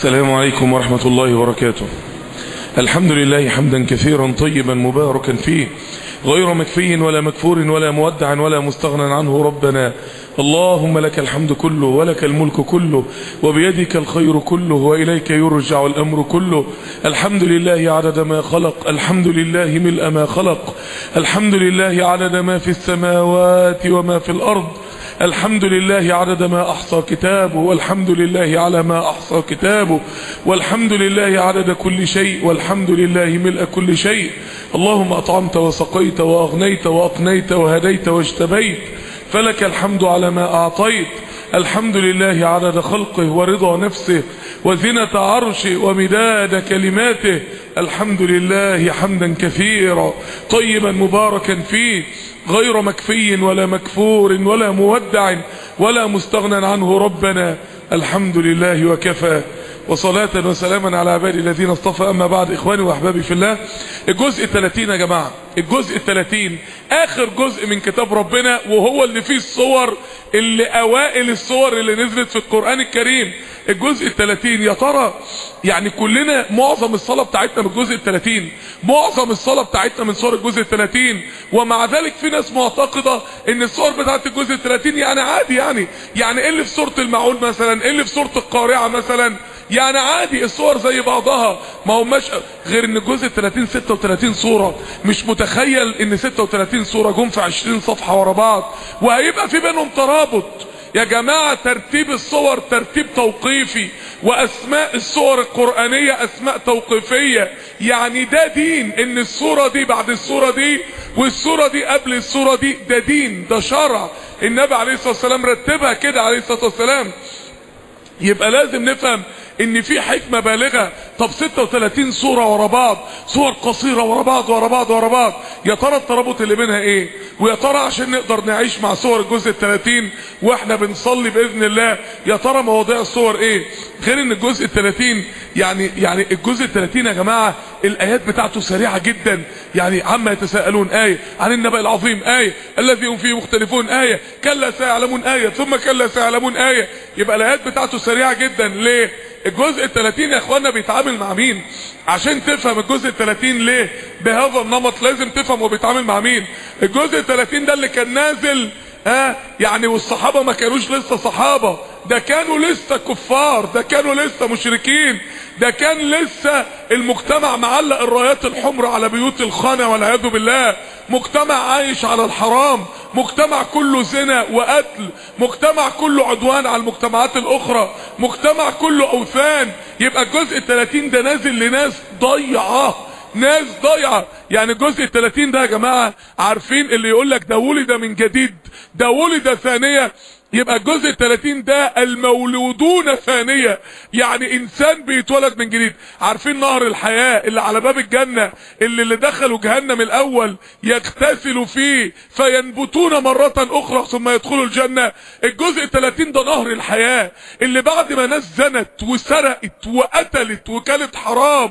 السلام عليكم ورحمة الله وبركاته الحمد لله حمدا كثيرا طيبا مباركا فيه غير مكفي ولا مكفور ولا مودع ولا مستغنى عنه ربنا اللهم لك الحمد كله ولك الملك كله وبيدك الخير كله وإليك يرجع الأمر كله الحمد لله عدد ما خلق الحمد لله ملء ما خلق الحمد لله عدد ما في السماوات وما في الأرض الحمد لله عدد ما أحصى كتابه والحمد لله على ما أحصى كتابه والحمد لله عدد كل شيء والحمد لله ملء كل شيء اللهم أطعمت وسقيت وأغنيت وأقنيت وهديت واجتبيت فلك الحمد على ما أعطيت الحمد لله عدد خلقه ورضا نفسه وزنة عرشه ومداد كلماته الحمد لله حمدا كثيرا طيبا مباركا فيه غير مكفي ولا مكفور ولا مودع ولا مستغنى عنه ربنا الحمد لله وكفى وصلاة وسلاما على عبادي الذين اصطفى أما بعد إخواني وأحبابي في الله الجزء الثلاثين يا جماعة الجزء الثلاثين آخر جزء من كتاب ربنا وهو اللي فيه الصور اللي أوائل الصور اللي نزلت في القرآن الكريم الجزء الثلاثين يا ترى يعني كلنا معظم الصلاة بتاعتنا من الجزء الثلاثين معظم الصلاة بتاعتنا من صور الجزء الثلاثين ومع ذلك في ناس معتقدة ان الصور بتاعت الجزء الثلاثين يعني عادي يعني يعني ايه اللي في سورة المعون مثلا ايه اللي في سورة القارعة مثلا يعني عادي الصور زي بعضها ما هماش غير ان الجزء 30 36 صورة مش متخيل ان 36 صورة جم في 20 صفحة ورا بعض وهيبقى في بينهم ترابط يا جماعة ترتيب الصور ترتيب توقيفي واسماء الصور القرآنية اسماء توقيفية يعني ده دين ان الصورة دي بعد الصورة دي والصورة دي قبل الصورة دي ده دين ده شرع النبي عليه الصلاة والسلام رتبها كده عليه الصلاة والسلام يبقى لازم نفهم ان في حكمة بالغة طب 36 صورة ورا بعض صور قصيرة ورا بعض ورا بعض ورا بعض يا ترى الترابط اللي بينها ايه ويا ترى عشان نقدر نعيش مع صور الجزء ال 30 واحنا بنصلي باذن الله يا ترى مواضيع الصور ايه غير ان الجزء ال 30 يعني يعني الجزء ال 30 يا جماعة الايات بتاعته سريعة جدا يعني عما يتساءلون آية عن النبأ العظيم آية الذي هم فيه مختلفون آية كلا سيعلمون آية ثم كلا سيعلمون آية يبقى الايات بتاعته سريعة جدا ليه الجزء الثلاثين يا اخوانا بيتعامل مع مين عشان تفهم الجزء الثلاثين ليه بهذا النمط لازم تفهم هو بيتعامل مع مين الجزء الثلاثين ده اللي كان نازل ها يعني والصحابة ما كانوش لسه صحابة ده كانوا لسه كفار ده كانوا لسه مشركين ده كان لسه المجتمع معلق الرايات الحمر على بيوت الخانة والعياذ بالله مجتمع عايش على الحرام مجتمع كله زنا وقتل مجتمع كله عدوان على المجتمعات الاخرى مجتمع كله اوثان يبقى الجزء الثلاثين ده نازل لناس ضيعه ناس ضايعه يعني الجزء الثلاثين ده يا جماعه عارفين اللي يقول لك ده ولد من جديد ده ولد ثانيه يبقى الجزء الثلاثين ده المولودون ثانية يعني انسان بيتولد من جديد عارفين نهر الحياة اللي على باب الجنة اللي اللي دخلوا جهنم الاول يغتسلوا فيه فينبتون مرة اخرى ثم يدخلوا الجنة الجزء الثلاثين ده نهر الحياة اللي بعد ما ناس زنت وسرقت وقتلت وكلت حرام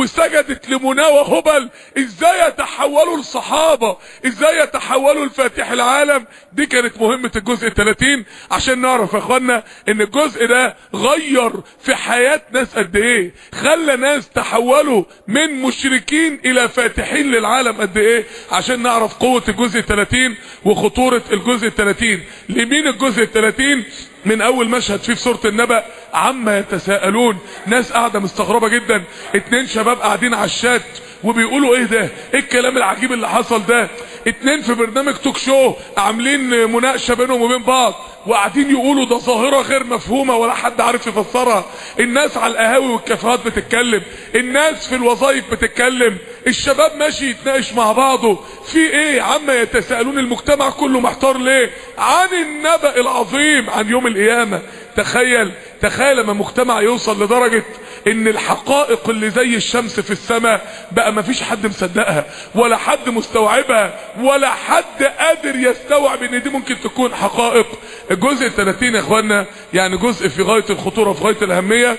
وسجدت لمنى وهبل ازاي يتحولوا الصحابة ازاي يتحولوا الفاتح العالم دي كانت مهمة الجزء الثلاثين عشان نعرف يا اخوانا ان الجزء ده غير في حياة ناس قد ايه خلى ناس تحولوا من مشركين الى فاتحين للعالم قد ايه عشان نعرف قوة الجزء 30 وخطورة الجزء 30 لمين الجزء 30 من اول مشهد فيه في سورة النبأ عما يتساءلون ناس قاعدة مستغربة جدا اتنين شباب قاعدين على الشات وبيقولوا ايه ده ايه الكلام العجيب اللي حصل ده اتنين في برنامج توك شو عاملين مناقشه بينهم وبين بعض وقاعدين يقولوا ده ظاهره غير مفهومه ولا حد عارف يفسرها الناس على القهاوي والكافيهات بتتكلم الناس في الوظائف بتتكلم الشباب ماشي يتناقش مع بعضه في ايه عما يتساءلون المجتمع كله محتار ليه عن النبأ العظيم عن يوم القيامه تخيل تخيل لما مجتمع يوصل لدرجة ان الحقائق اللي زي الشمس في السماء بقى مفيش حد مصدقها ولا حد مستوعبها ولا حد قادر يستوعب ان دي ممكن تكون حقائق الجزء الثلاثين يا اخوانا يعني جزء في غاية الخطورة في غاية الاهمية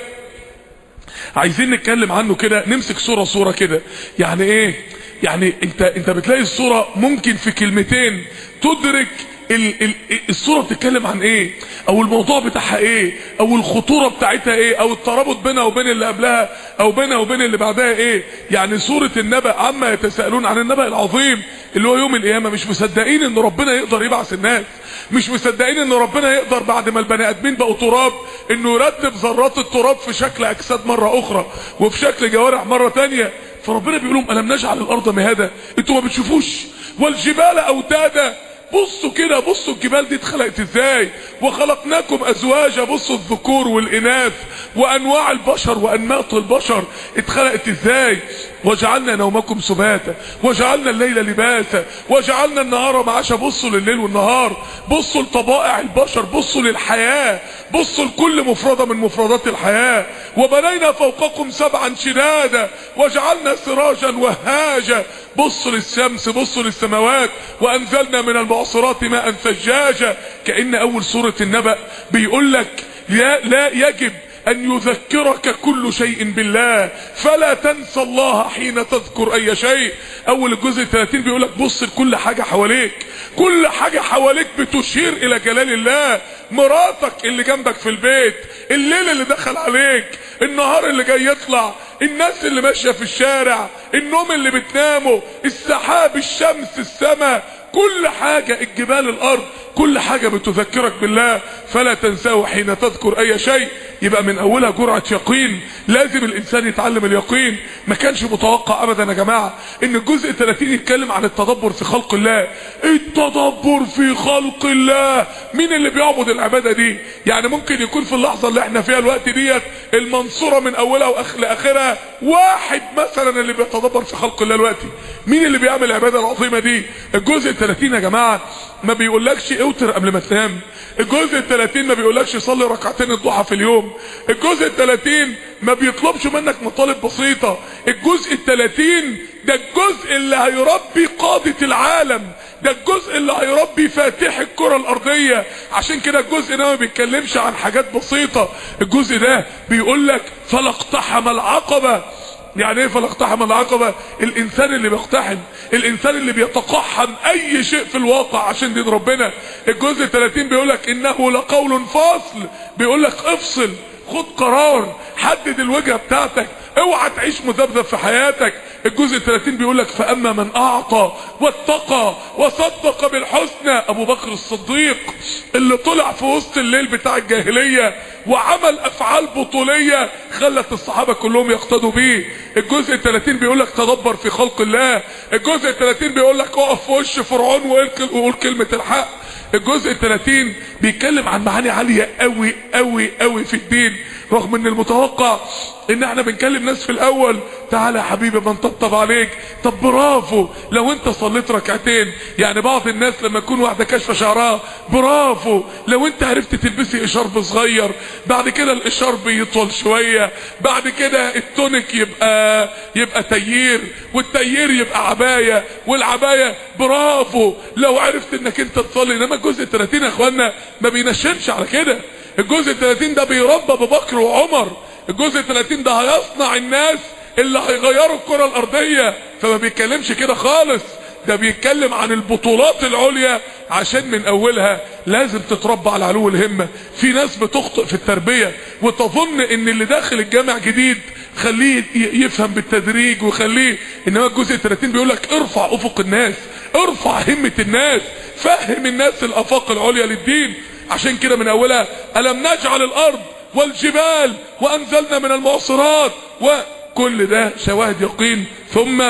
عايزين نتكلم عنه كده نمسك صورة صورة كده يعني ايه يعني انت انت بتلاقي الصورة ممكن في كلمتين تدرك ال ال الصورة بتتكلم عن ايه او الموضوع بتاعها ايه او الخطورة بتاعتها ايه او الترابط بينها وبين اللي قبلها او بينها وبين اللي بعدها ايه يعني سورة النبأ عما يتساءلون عن النبأ العظيم اللي هو يوم القيامة مش مصدقين ان ربنا يقدر يبعث الناس مش مصدقين ان ربنا يقدر بعد ما البني ادمين بقوا تراب انه يرتب ذرات التراب في شكل اجساد مرة اخرى وفي شكل جوارح مرة تانية فربنا بيقول لهم الم نجعل الارض مهادا انتوا ما بتشوفوش والجبال اوتادا بصوا كده بصوا الجبال دي اتخلقت ازاي وخلقناكم ازواجا بصوا الذكور والاناث وانواع البشر وانماط البشر اتخلقت ازاي وجعلنا نومكم سباتا وجعلنا الليل لباسا وجعلنا النهار معاشا بصوا لليل والنهار بصوا لطبائع البشر بصوا للحياة بصوا لكل مفردة من مفردات الحياة وبنينا فوقكم سبعا شدادا وجعلنا سراجا وهاجا بصوا للشمس بصوا للسماوات وانزلنا من المعصرات ماء ثجاجا كأن اول سورة النبأ بيقول لك لا, لا يجب ان يذكرك كل شيء بالله فلا تنسى الله حين تذكر اي شيء اول الجزء 30 بيقول لك بص لكل حاجة حواليك كل حاجة حواليك بتشير الى جلال الله مراتك اللي جنبك في البيت الليل اللي دخل عليك النهار اللي جاي يطلع الناس اللي ماشية في الشارع النوم اللي بتنامه السحاب الشمس السماء كل حاجة الجبال الارض كل حاجة بتذكرك بالله فلا تنساه حين تذكر اي شيء يبقى من اولها جرعة يقين لازم الانسان يتعلم اليقين ما كانش متوقع ابدا يا جماعة ان الجزء 30 يتكلم عن التدبر في خلق الله التدبر في خلق الله مين اللي بيعبد العبادة دي يعني ممكن يكون في اللحظة اللي احنا فيها الوقت ديت المنصورة من اولها واخر لاخرها واحد مثلا اللي بيتدبر في خلق الله دلوقتي مين اللي بيعمل العبادة العظيمة دي الجزء 30 يا جماعة ما بيقولكش اوتر قبل ما تنام الجزء الثلاثين ما بيقولكش صلي ركعتين الضحى في اليوم الجزء الثلاثين ما بيطلبش منك مطالب بسيطة الجزء الثلاثين ده الجزء اللي هيربي قادة العالم ده الجزء اللي هيربي فاتح الكرة الارضية عشان كده الجزء ده ما بيتكلمش عن حاجات بسيطة الجزء ده بيقولك فلاقتحم العقبة يعني ايه فلاقتحم العقبة الانسان اللي بيقتحم الانسان اللي بيتقحم اي شيء في الواقع عشان دين ربنا الجزء 30 بيقولك انه لقول فاصل بيقولك افصل خد قرار حدد الوجهة بتاعتك اوعى تعيش مذبذب في حياتك الجزء 30 بيقول لك فاما من اعطى واتقى وصدق بالحسنى ابو بكر الصديق اللي طلع في وسط الليل بتاع الجاهلية وعمل افعال بطولية خلت الصحابة كلهم يقتدوا بيه الجزء 30 بيقول لك تدبر في خلق الله الجزء 30 بيقول لك اقف في وش فرعون وقول كلمة الحق الجزء 30 بيتكلم عن معاني عالية قوي قوي قوي في الدين رغم ان المتوقع ان احنا بنكلم ناس في الاول تعالى يا حبيبي بنطبطب عليك طب برافو لو انت صليت ركعتين يعني بعض الناس لما يكون واحده كاشفه شعرها برافو لو انت عرفت تلبسي اشارب صغير بعد كده الاشارب يطول شويه بعد كده التونيك يبقى يبقى تيير والتيير يبقى عبايه والعبايه برافو لو عرفت انك انت تصلي انما الجزء 30 يا اخوانا ما بينشنش على كده الجزء 30 ده بيربى ابو بكر وعمر الجزء 30 ده هيصنع الناس اللي هيغيروا الكرة الارضية فما بيتكلمش كده خالص ده بيتكلم عن البطولات العليا عشان من اولها لازم تتربى على علو الهمة في ناس بتخطئ في التربية وتظن ان اللي داخل الجامع جديد خليه يفهم بالتدريج وخليه انما الجزء 30 بيقول لك ارفع افق الناس ارفع همة الناس فهم الناس الافاق العليا للدين عشان كده من اولها الم نجعل الارض والجبال وانزلنا من المعصرات وكل ده شواهد يقين ثم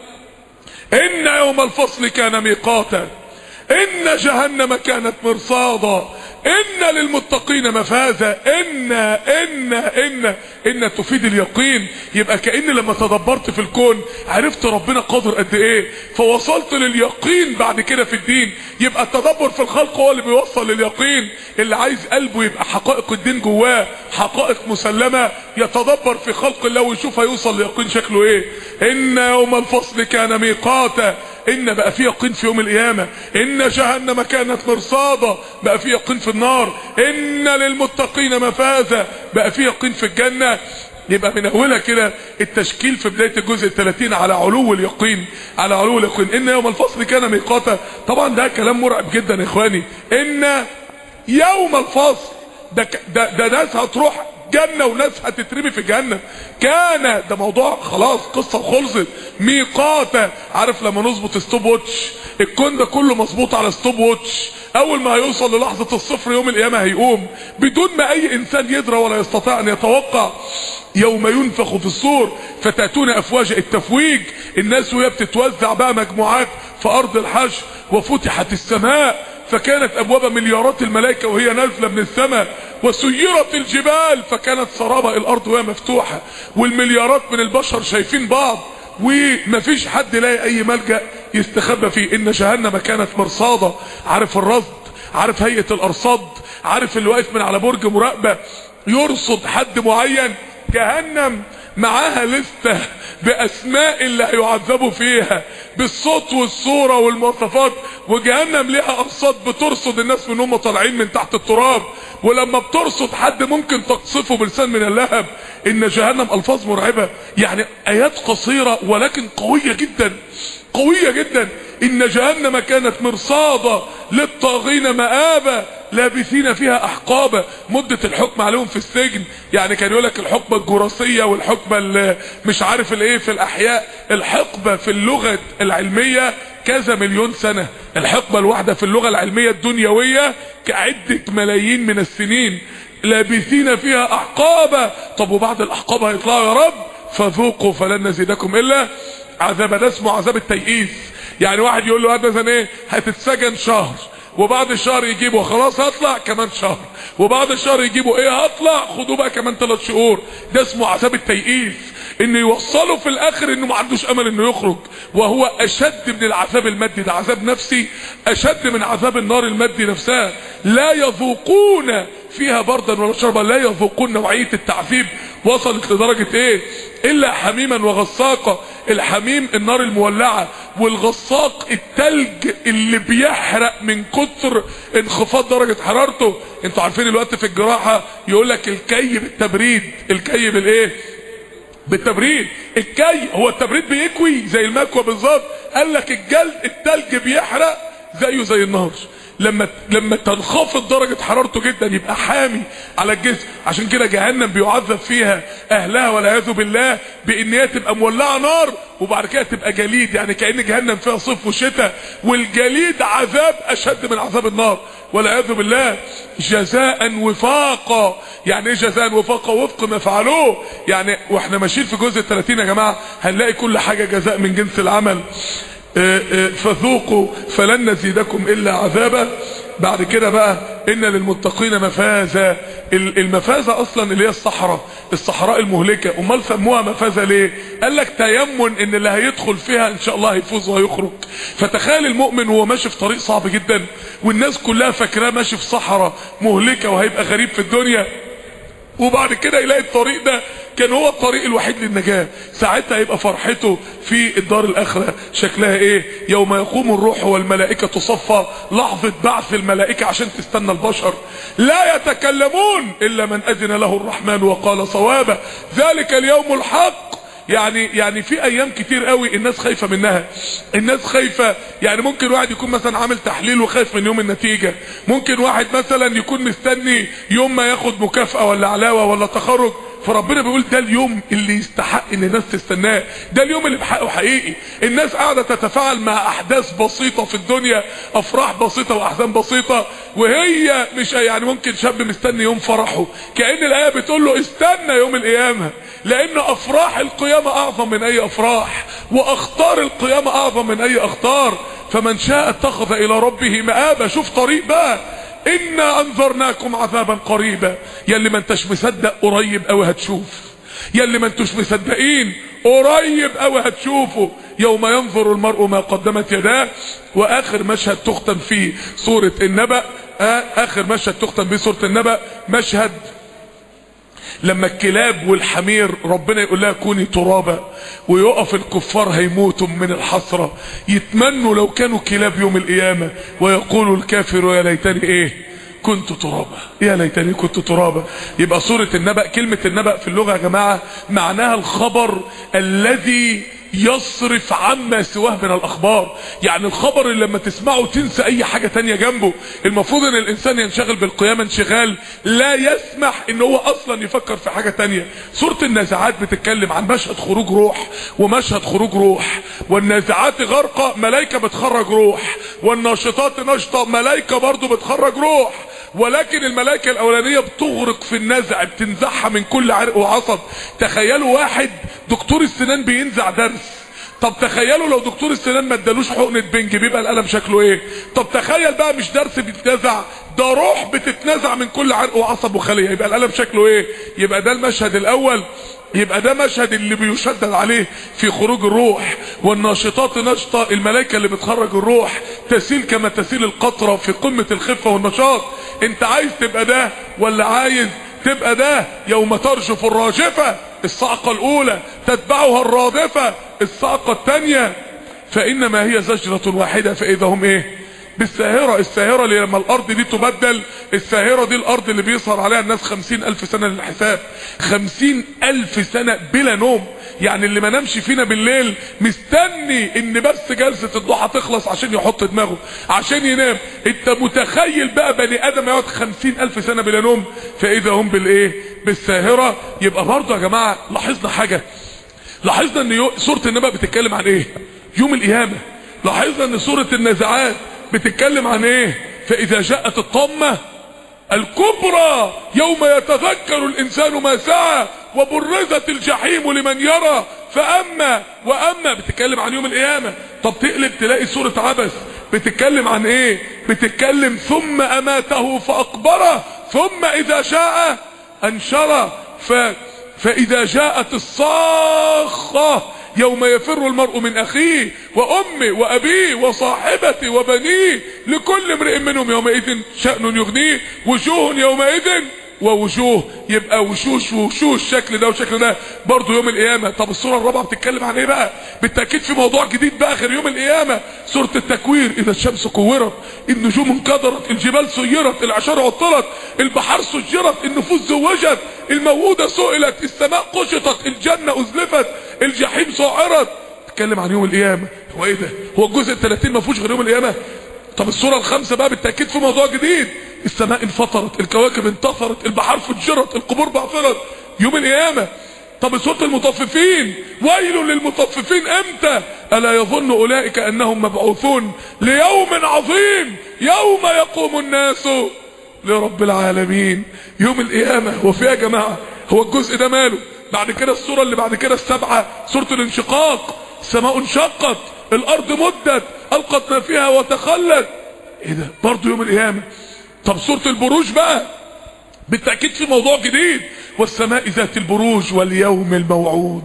ان يوم الفصل كان ميقاتا ان جهنم كانت مرصادا ان للمتقين مفازا ان ان ان ان تفيد اليقين يبقى كأن لما تدبرت في الكون عرفت ربنا قادر قد ايه فوصلت لليقين بعد كده في الدين يبقى التدبر في الخلق هو اللي بيوصل لليقين اللي عايز قلبه يبقى حقائق الدين جواه حقائق مسلمة يتدبر في خلق الله ويشوف هيوصل ليقين شكله ايه ان يوم الفصل كان ميقاتا ان بقى في يقين في يوم القيامة ان جهنم كانت مرصادا بقى في يقين في النار ان للمتقين مفازا بقى في يقين في الجنة يبقى من اولها كده التشكيل في بدايه الجزء ال30 على علو اليقين على علو اليقين ان يوم الفصل كان ميقاتا طبعا ده كلام مرعب جدا يا اخواني ان يوم الفصل ده ده, ده ناس هتروح جنة وناس هتترمي في جهنم كان ده موضوع خلاص قصة وخلصت ميقاتا عارف لما نظبط ستوب ووتش الكون ده كله مظبوط على ستوب ووتش اول ما هيوصل للحظة الصفر يوم القيامة هيقوم بدون ما اي انسان يدرى ولا يستطيع ان يتوقع يوم ينفخ في الصور فتأتون افواج التفويج الناس وهي بتتوزع بقى مجموعات في ارض الحشر وفتحت السماء فكانت ابواب مليارات الملائكة وهي نازلة من السماء وسيرت الجبال فكانت سرابة الارض وهي مفتوحة والمليارات من البشر شايفين بعض ومفيش حد لاقي اي ملجأ يستخبى فيه ان جهنم كانت مرصادة عارف الرصد عارف هيئة الارصاد عارف اللي واقف من على برج مراقبة يرصد حد معين جهنم معاها لستة باسماء اللي هيعذبوا فيها بالصوت والصورة والمواصفات وجهنم ليها ارصاد بترصد الناس من هم طالعين من تحت التراب ولما بترصد حد ممكن تقصفه بلسان من اللهب ان جهنم الفاظ مرعبة يعني ايات قصيرة ولكن قوية جدا قوية جدا ان جهنم كانت مرصادة للطاغين مآبة لابثين فيها احقابا مدة الحكم عليهم في السجن يعني كان يقول لك الحقبة الجراسية والحقبة مش عارف الايه في الاحياء الحقبة في اللغة العلمية كذا مليون سنة الحقبة الواحدة في اللغة العلمية الدنيوية كعدة ملايين من السنين لابثين فيها احقابا طب وبعد الاحقاب هيطلعوا يا رب فذوقوا فلن نزيدكم الا عذاب ده اسمه عذاب التيئيس يعني واحد يقول له مثلا ايه هتتسجن شهر وبعد الشهر يجيبوا خلاص هطلع كمان شهر وبعد الشهر يجيبوا ايه هطلع خدوه بقى كمان ثلاث شهور ده اسمه عذاب التيئيس انه يوصله في الاخر انه ما عندوش امل انه يخرج وهو اشد من العذاب المادي ده عذاب نفسي اشد من عذاب النار المادي نفسها لا يذوقون فيها بردا ولا شربا لا يذوقون نوعية التعذيب وصلت لدرجة ايه الا حميما وغساقا الحميم النار المولعة والغساق التلج اللي بيحرق من كتر انخفاض درجة حرارته انتوا عارفين الوقت في الجراحة يقول لك الكي بالتبريد الكي بالايه بالتبريد الكي هو التبريد بيكوي زي المكوى بالظبط قال لك الجلد التلج بيحرق زيه زي النار لما لما تنخفض درجة حرارته جدا يبقى حامي على الجسم عشان كده جهنم بيعذب فيها اهلها والعياذ بالله بان هي تبقى مولعه نار وبعد كده تبقى جليد يعني كأن جهنم فيها صيف وشتاء والجليد عذاب اشد من عذاب النار والعياذ بالله جزاء وفاقا يعني ايه جزاء وفاقا وفق ما فعلوه يعني واحنا ماشيين في جزء 30 يا جماعه هنلاقي كل حاجه جزاء من جنس العمل فذوقوا فلن نزيدكم الا عذابا بعد كده بقى ان للمتقين مفازة المفازة اصلا اللي هي الصحراء الصحراء المهلكة امال سموها مفازة ليه قال لك تيمن ان اللي هيدخل فيها ان شاء الله هيفوز وهيخرج فتخيل المؤمن وهو ماشي في طريق صعب جدا والناس كلها فاكراه ماشي في صحراء مهلكة وهيبقى غريب في الدنيا وبعد كده يلاقي الطريق ده كان هو الطريق الوحيد للنجاة ساعتها يبقى فرحته في الدار الاخرة شكلها ايه يوم يقوم الروح والملائكة صفا لحظة بعث الملائكة عشان تستنى البشر لا يتكلمون الا من اذن له الرحمن وقال صوابا ذلك اليوم الحق يعني يعني في ايام كتير قوي الناس خايفه منها الناس خايفه يعني ممكن واحد يكون مثلا عامل تحليل وخايف من يوم النتيجه ممكن واحد مثلا يكون مستني يوم ما ياخد مكافاه ولا علاوه ولا تخرج فربنا بيقول ده اليوم اللي يستحق ان الناس تستناه ده اليوم اللي بحقه حقيقي الناس قاعده تتفاعل مع احداث بسيطه في الدنيا افراح بسيطه واحزان بسيطه وهي مش يعني ممكن شاب مستني يوم فرحه كأن الايه بتقول له استنى يوم القيامه لان افراح القيامه اعظم من اي افراح واخطار القيامه اعظم من اي اخطار فمن شاء اتخذ الى ربه مآبا شوف طريق بقى انا انذرناكم عذابا قريبا يلي ما انتش مصدق قريب قوي هتشوف يلي ما انتوش مصدقين قريب قوي هتشوفوا يوم ينظر المرء ما قدمت يداه واخر مشهد تختم فيه سورة النبأ آه اخر مشهد تختم فيه سورة النبأ مشهد لما الكلاب والحمير ربنا يقول لها كوني ترابا ويقف الكفار هيموتوا من الحسرة يتمنوا لو كانوا كلاب يوم القيامة ويقول الكافر يا ليتني ايه كنت ترابا يا ليتني كنت ترابا يبقى سورة النبأ كلمة النبأ في اللغة يا جماعة معناها الخبر الذي يصرف عما سواه من الاخبار يعني الخبر اللي لما تسمعه تنسى اي حاجة تانية جنبه المفروض ان الانسان ينشغل بالقيامة انشغال لا يسمح ان هو اصلا يفكر في حاجة تانية سورة النازعات بتتكلم عن مشهد خروج روح ومشهد خروج روح والنازعات غرقة ملايكة بتخرج روح والناشطات نشطة ملايكة برضو بتخرج روح ولكن الملائكة الاولانية بتغرق في النزع بتنزعها من كل عرق وعصب تخيلوا واحد دكتور السنان بينزع درس طب تخيلوا لو دكتور السنان ما ادالوش حقنه بنج بيبقى القلم شكله ايه طب تخيل بقى مش درس بيتنزع ده روح بتتنزع من كل عرق وعصب وخليه يبقى القلم شكله ايه يبقى ده المشهد الاول يبقى ده مشهد اللي بيشدد عليه في خروج الروح والناشطات نشطة الملائكة اللي بتخرج الروح تسيل كما تسيل القطرة في قمة الخفة والنشاط انت عايز تبقى ده ولا عايز تبقى ده يوم ترجف الراجفة الصعقة الاولى تتبعها الرادفة الصعقة الثانية فانما هي زجرة واحدة فاذا هم ايه بالساهرة الساهرة اللي لما الارض دي تبدل الساهرة دي الارض اللي بيسهر عليها الناس خمسين الف سنة للحساب خمسين الف سنة بلا نوم يعني اللي ما نامش فينا بالليل مستني ان بس جلسة الضحى تخلص عشان يحط دماغه عشان ينام انت متخيل بقى بني ادم يقعد خمسين الف سنة بلا نوم فاذا هم بالايه بالساهرة يبقى برضه يا جماعة لاحظنا حاجة لاحظنا ان سورة النبأ بتتكلم عن ايه يوم القيامة لاحظنا ان سورة النازعات بتتكلم عن ايه فاذا جاءت الطامة الكبرى يوم يتذكر الانسان ما سعى وبرزت الجحيم لمن يرى فاما واما بتتكلم عن يوم القيامة طب تقلب تلاقي سورة عبس بتتكلم عن ايه بتتكلم ثم اماته فاقبره ثم اذا شاء انشره ف فاذا جاءت الصاخة يوم يفر المرء من اخيه وامه وابيه وصاحبته وبنيه لكل امرئ منهم يومئذ شأن يغنيه وجوه يومئذ ووجوه يبقى وشوش ووشوش شكل ده وشكل ده برضه يوم القيامه طب السوره الرابعه بتتكلم عن ايه بقى بالتاكيد في موضوع جديد بقى غير يوم القيامه سوره التكوير اذا الشمس كورت النجوم انكدرت الجبال سيرت العشار عطلت البحار سجرت النفوس زوجت الموءودة سئلت السماء قشطت الجنه ازلفت الجحيم سعرت تتكلم عن يوم القيامه هو ايه ده هو الجزء ال 30 ما فيهوش غير يوم القيامه طب الصورة الخامسة بقى بالتأكيد في موضوع جديد السماء انفطرت الكواكب انتفرت البحار فجرت القبور بعثرت يوم القيامة طب سورة المطففين ويل للمطففين امتى ألا يظن أولئك أنهم مبعوثون ليوم عظيم يوم يقوم الناس لرب العالمين يوم القيامة هو في يا جماعة هو الجزء ده ماله بعد كده الصورة اللي بعد كده السبعة سورة الانشقاق السماء انشقت الارض مدت القت ما فيها وتخلت ايه ده برضه يوم القيامه طب سوره البروج بقى بالتاكيد في موضوع جديد والسماء ذات البروج واليوم الموعود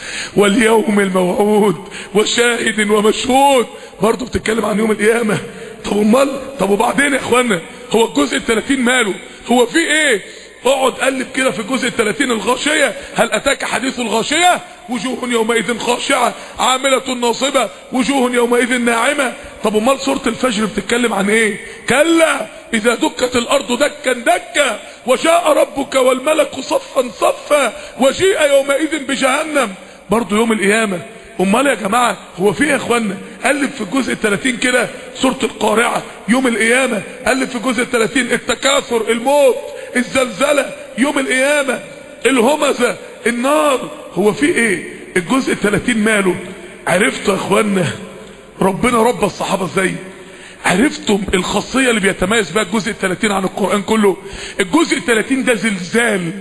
واليوم الموعود وشاهد ومشهود برضه بتتكلم عن يوم القيامه طب امال طب وبعدين يا اخوانا هو الجزء ال 30 ماله هو في ايه اقعد قلب كده في الجزء ال 30 الغاشيه هل اتاك حديث الغاشيه وجوه يومئذ خاشعه عامله ناصبه وجوه يومئذ ناعمه طب امال سوره الفجر بتتكلم عن ايه كلا اذا دكت الارض دكا دكا وجاء ربك والملك صفا صفا وجيء يومئذ بجهنم برضه يوم القيامه امال يا جماعه هو في ايه يا اخوانا قلب في الجزء ال 30 كده سوره القارعه يوم القيامه قلب في الجزء ال 30 التكاثر الموت الزلزله يوم القيامه الهمزه النار هو في ايه الجزء ال 30 ماله عرفتوا يا اخوانا ربنا رب الصحابه ازاي عرفتم الخاصية اللي بيتميز بها الجزء الثلاثين عن القرآن كله الجزء الثلاثين ده زلزال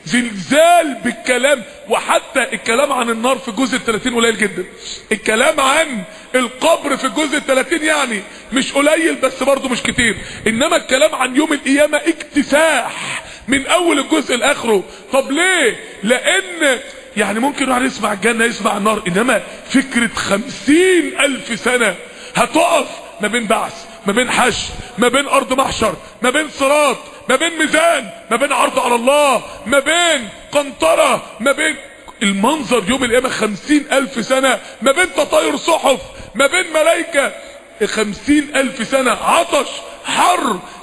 زلزال بالكلام وحتى الكلام عن النار في الجزء الثلاثين قليل جدا الكلام عن القبر في الجزء الثلاثين يعني مش قليل بس برضه مش كتير انما الكلام عن يوم القيامة اكتساح من اول الجزء لاخره طب ليه لان يعني ممكن واحد يسمع الجنة يسمع النار انما فكرة خمسين الف سنة هتقف ما بين بعث ما بين حش ما بين ارض محشر ما بين صراط ما بين ميزان ما بين عرض على الله ما بين قنطرة ما بين المنظر يوم القيامة خمسين الف سنة ما بين تطاير صحف ما بين ملايكة خمسين الف سنة عطش حر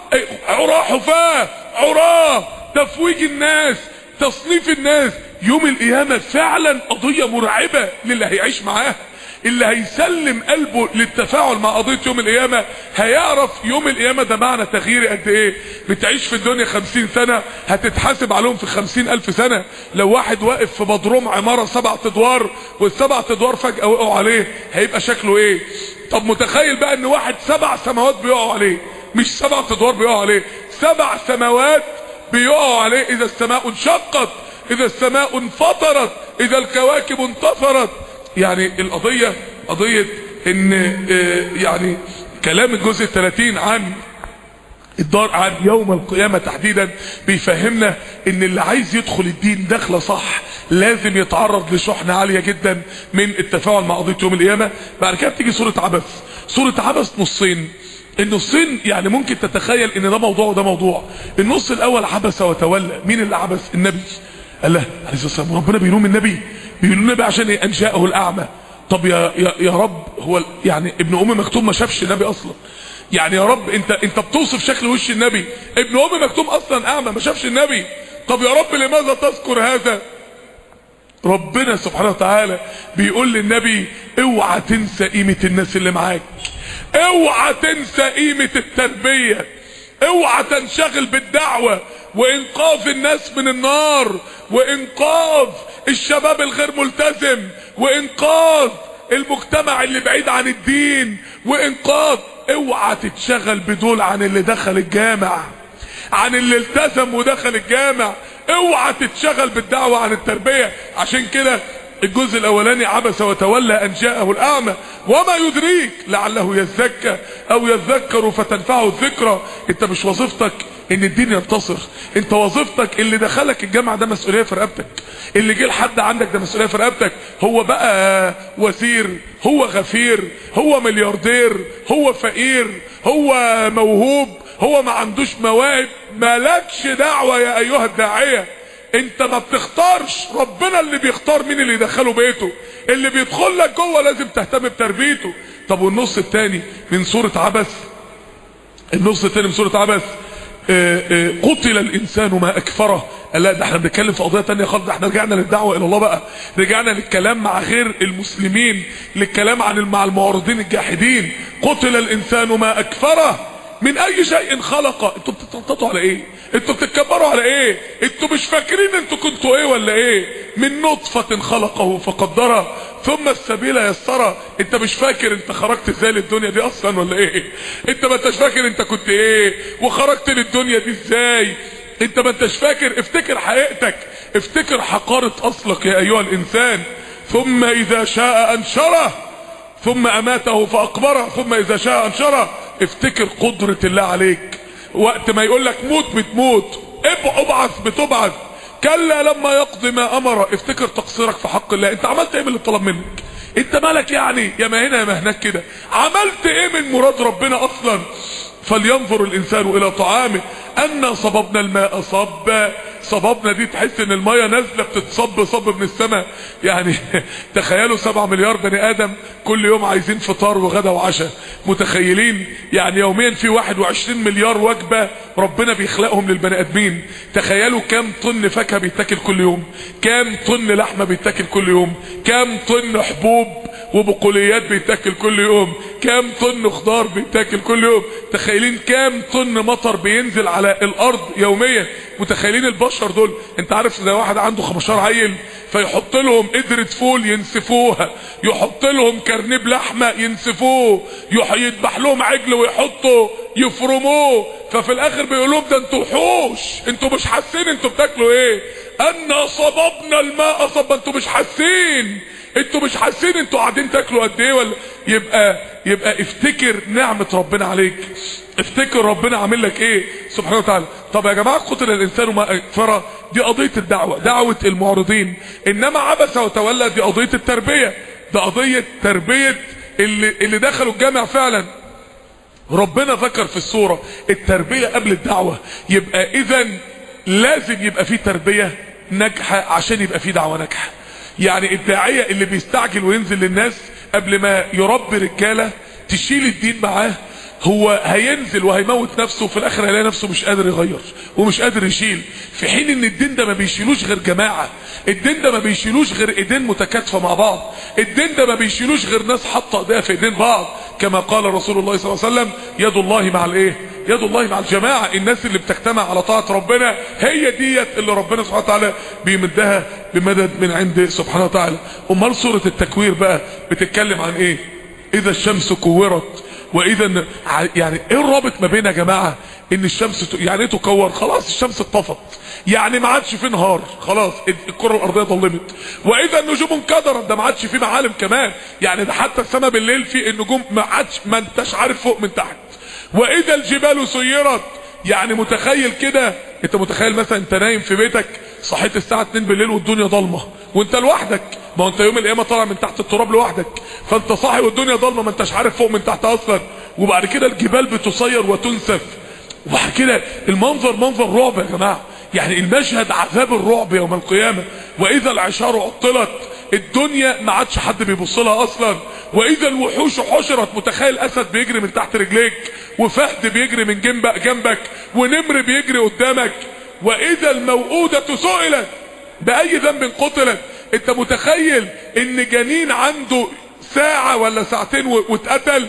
عراه حفاه عراه تفويج الناس تصنيف الناس يوم القيامة فعلا قضية مرعبة للي هيعيش معاها اللي هيسلم قلبه للتفاعل مع قضية يوم القيامة هيعرف يوم القيامة ده معنى تغيير قد ايه بتعيش في الدنيا خمسين سنة هتتحاسب عليهم في خمسين الف سنة لو واحد واقف في بدروم عمارة سبع ادوار والسبع ادوار فجأة وقعوا عليه هيبقى شكله ايه طب متخيل بقى ان واحد سبع سماوات بيقعوا عليه مش سبع ادوار بيقعوا عليه سبع سماوات بيقعوا عليه اذا السماء انشقت اذا السماء انفطرت اذا الكواكب انتفرت يعني القضية قضية ان يعني كلام الجزء الثلاثين عن الدار عن يوم القيامة تحديدا بيفهمنا ان اللي عايز يدخل الدين دخلة صح لازم يتعرض لشحنة عالية جدا من التفاعل مع قضية يوم القيامة بعد كده بتيجي سورة عبث سورة عبث نصين النصين يعني ممكن تتخيل ان ده موضوع وده موضوع النص الاول عبس وتولى مين اللي عبس النبي قال له عليه الصلاه والسلام ربنا بيلوم النبي بيقولوا النبي عشان ايه ان جاءه الاعمى طب يا يا, يا رب هو يعني ابن ام مكتوم ما شافش النبي اصلا يعني يا رب انت انت بتوصف شكل وش النبي ابن ام مكتوم اصلا اعمى ما شافش النبي طب يا رب لماذا تذكر هذا ربنا سبحانه وتعالى بيقول للنبي اوعى تنسى قيمه الناس اللي معاك اوعى تنسى قيمه التربيه اوعى تنشغل بالدعوه وانقاذ الناس من النار وانقاذ الشباب الغير ملتزم وانقاذ المجتمع اللي بعيد عن الدين وانقاذ اوعى تتشغل بدول عن اللي دخل الجامع عن اللي التزم ودخل الجامع اوعى تتشغل بالدعوة عن التربية عشان كده الجزء الاولاني عبس وتولى ان جاءه الاعمى وما يدريك لعله يزكى او يذكر فتنفعه الذكرى انت مش وظيفتك ان الدين ينتصر انت وظيفتك اللي دخلك الجامعة ده مسؤولية في رقبتك اللي جه لحد عندك ده مسؤولية في رقبتك هو بقى وزير هو غفير هو ملياردير هو فقير هو موهوب هو ما عندوش مواهب مالكش دعوة يا ايها الداعية انت ما بتختارش ربنا اللي بيختار مين اللي يدخله بيته اللي بيدخل لك جوه لازم تهتم بتربيته طب والنص الثاني من سورة عبس النص الثاني من سورة عبس اه اه قتل الانسان ما اكفره لا ده احنا بنتكلم في قضيه ثانيه خالص ده احنا رجعنا للدعوه الى الله بقى رجعنا للكلام مع غير المسلمين للكلام عن مع المعارضين الجاحدين قتل الانسان ما اكفره من اي شيء خلق انتوا بتتنططوا على ايه انتوا بتتكبروا على ايه انتوا مش فاكرين انتوا كنتوا ايه ولا ايه من نطفة خلقه فقدره ثم السبيل يسره انت مش فاكر انت خرجت ازاي للدنيا دي اصلا ولا ايه انت ما انتش فاكر انت كنت ايه وخرجت للدنيا دي ازاي انت ما انتش فاكر افتكر حقيقتك افتكر حقارة اصلك يا ايها الانسان ثم اذا شاء انشره ثم اماته فاقبره ثم اذا شاء انشره افتكر قدرة الله عليك وقت ما يقول لك موت بتموت ابعث بتبعث كلا لما يقضي ما امر افتكر تقصيرك في حق الله انت عملت ايه من اللي طلب منك انت مالك يعني يا ما هنا يا ما هناك كده عملت ايه من مراد ربنا اصلا فلينظر الانسان الى طعامه انا صببنا الماء صبا صببنا دي تحس ان المية نازلة بتتصب صب من السماء يعني تخيلوا سبعة مليار بني ادم كل يوم عايزين فطار وغدا وعشاء متخيلين يعني يوميا في واحد وعشرين مليار وجبة ربنا بيخلقهم للبني ادمين تخيلوا كام طن فاكهة بيتاكل كل يوم كام طن لحمة بيتاكل كل يوم كام طن حبوب وبقوليات بيتاكل كل يوم كام طن خضار بيتاكل كل يوم تخيلين كام طن مطر بينزل على الارض يوميا متخيلين البشر دول انت عارف ده واحد عنده 15 عيل فيحط لهم قدرة فول ينسفوها يحط لهم كرنيب لحمة ينسفوه يذبح لهم عجل ويحطوا يفرموه ففي الاخر بيقول لهم ده انتوا وحوش انتوا مش حاسين انتوا بتاكلوا ايه انا صببنا الماء صبا انتوا مش حاسين انتوا مش حاسين انتوا قاعدين تاكلوا قد ايه ولا يبقى يبقى افتكر نعمة ربنا عليك افتكر ربنا عامل لك ايه سبحانه وتعالى طب يا جماعة قتل الانسان ما اكفره دي قضية الدعوة دعوة المعرضين انما عبس وتولى دي قضية التربية ده قضية تربية اللي, اللي دخلوا الجامع فعلا ربنا ذكر في السورة التربية قبل الدعوة يبقى اذا لازم يبقى في تربية ناجحة عشان يبقى في دعوة ناجحة يعني الداعية اللي بيستعجل وينزل للناس قبل ما يربي رجالة تشيل الدين معاه هو هينزل وهيموت نفسه وفي الاخر هيلاقي نفسه مش قادر يغير ومش قادر يشيل في حين ان الدين ده ما بيشيلوش غير جماعة الدين ده ما بيشيلوش غير ايدين متكاتفة مع بعض الدين ده ما بيشيلوش غير ناس حاطه ايديها في ايدين بعض كما قال رسول الله صلى الله عليه وسلم يد الله مع الايه يد الله مع الجماعة الناس اللي بتجتمع على طاعة ربنا هي ديت اللي ربنا سبحانه وتعالى بيمدها بمدد من عنده سبحانه وتعالى امال سورة التكوير بقى بتتكلم عن ايه اذا الشمس كورت واذا يعني ايه الرابط ما بين يا جماعه ان الشمس ت... يعني ايه تكور خلاص الشمس اتطفت يعني ما عادش في نهار خلاص الكره الارضيه ظلمت واذا النجوم انكدرت ده ما عادش في معالم كمان يعني ده حتى السماء بالليل في النجوم ما عادش ما انتش عارف فوق من تحت واذا الجبال سيرت يعني متخيل كده انت متخيل مثلا انت نايم في بيتك صحيت الساعه 2 بالليل والدنيا ضلمه وانت لوحدك ما انت يوم القيامه طالع من تحت التراب لوحدك فانت صاحي والدنيا ضلمه ما انتش عارف فوق من تحت اصلا وبعد كده الجبال بتصير وتنسف وبعد كده المنظر منظر رعب يا جماعه يعني المشهد عذاب الرعب يوم القيامه واذا العشار عطلت الدنيا ما عادش حد بيبص لها اصلا واذا الوحوش حشرت متخيل اسد بيجري من تحت رجليك وفهد بيجري من جنبك جنبك ونمر بيجري قدامك واذا الموءودة سئلت باي ذنب قتلت انت متخيل ان جنين عنده ساعة ولا ساعتين واتقتل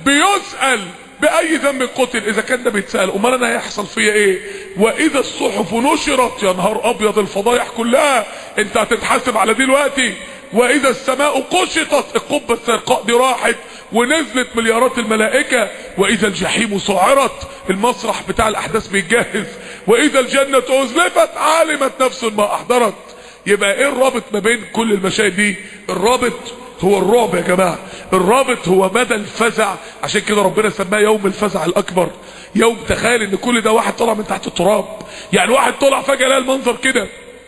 بيسأل باي ذنب قتل اذا كان ده بيتسأل امال انا هيحصل فيا ايه واذا الصحف نشرت يا نهار ابيض الفضايح كلها انت هتتحاسب على دي دلوقتي واذا السماء قشطت القبة السرقاء دي راحت ونزلت مليارات الملائكة واذا الجحيم سعرت المسرح بتاع الاحداث بيتجهز واذا الجنة ازلفت علمت نفس ما احضرت يبقى ايه الرابط ما بين كل المشاهد دي الرابط هو الرعب يا جماعة الرابط هو مدى الفزع عشان كده ربنا سماه يوم الفزع الاكبر يوم تخيل ان كل ده واحد طلع من تحت التراب يعني واحد طلع فجأة لقى المنظر كده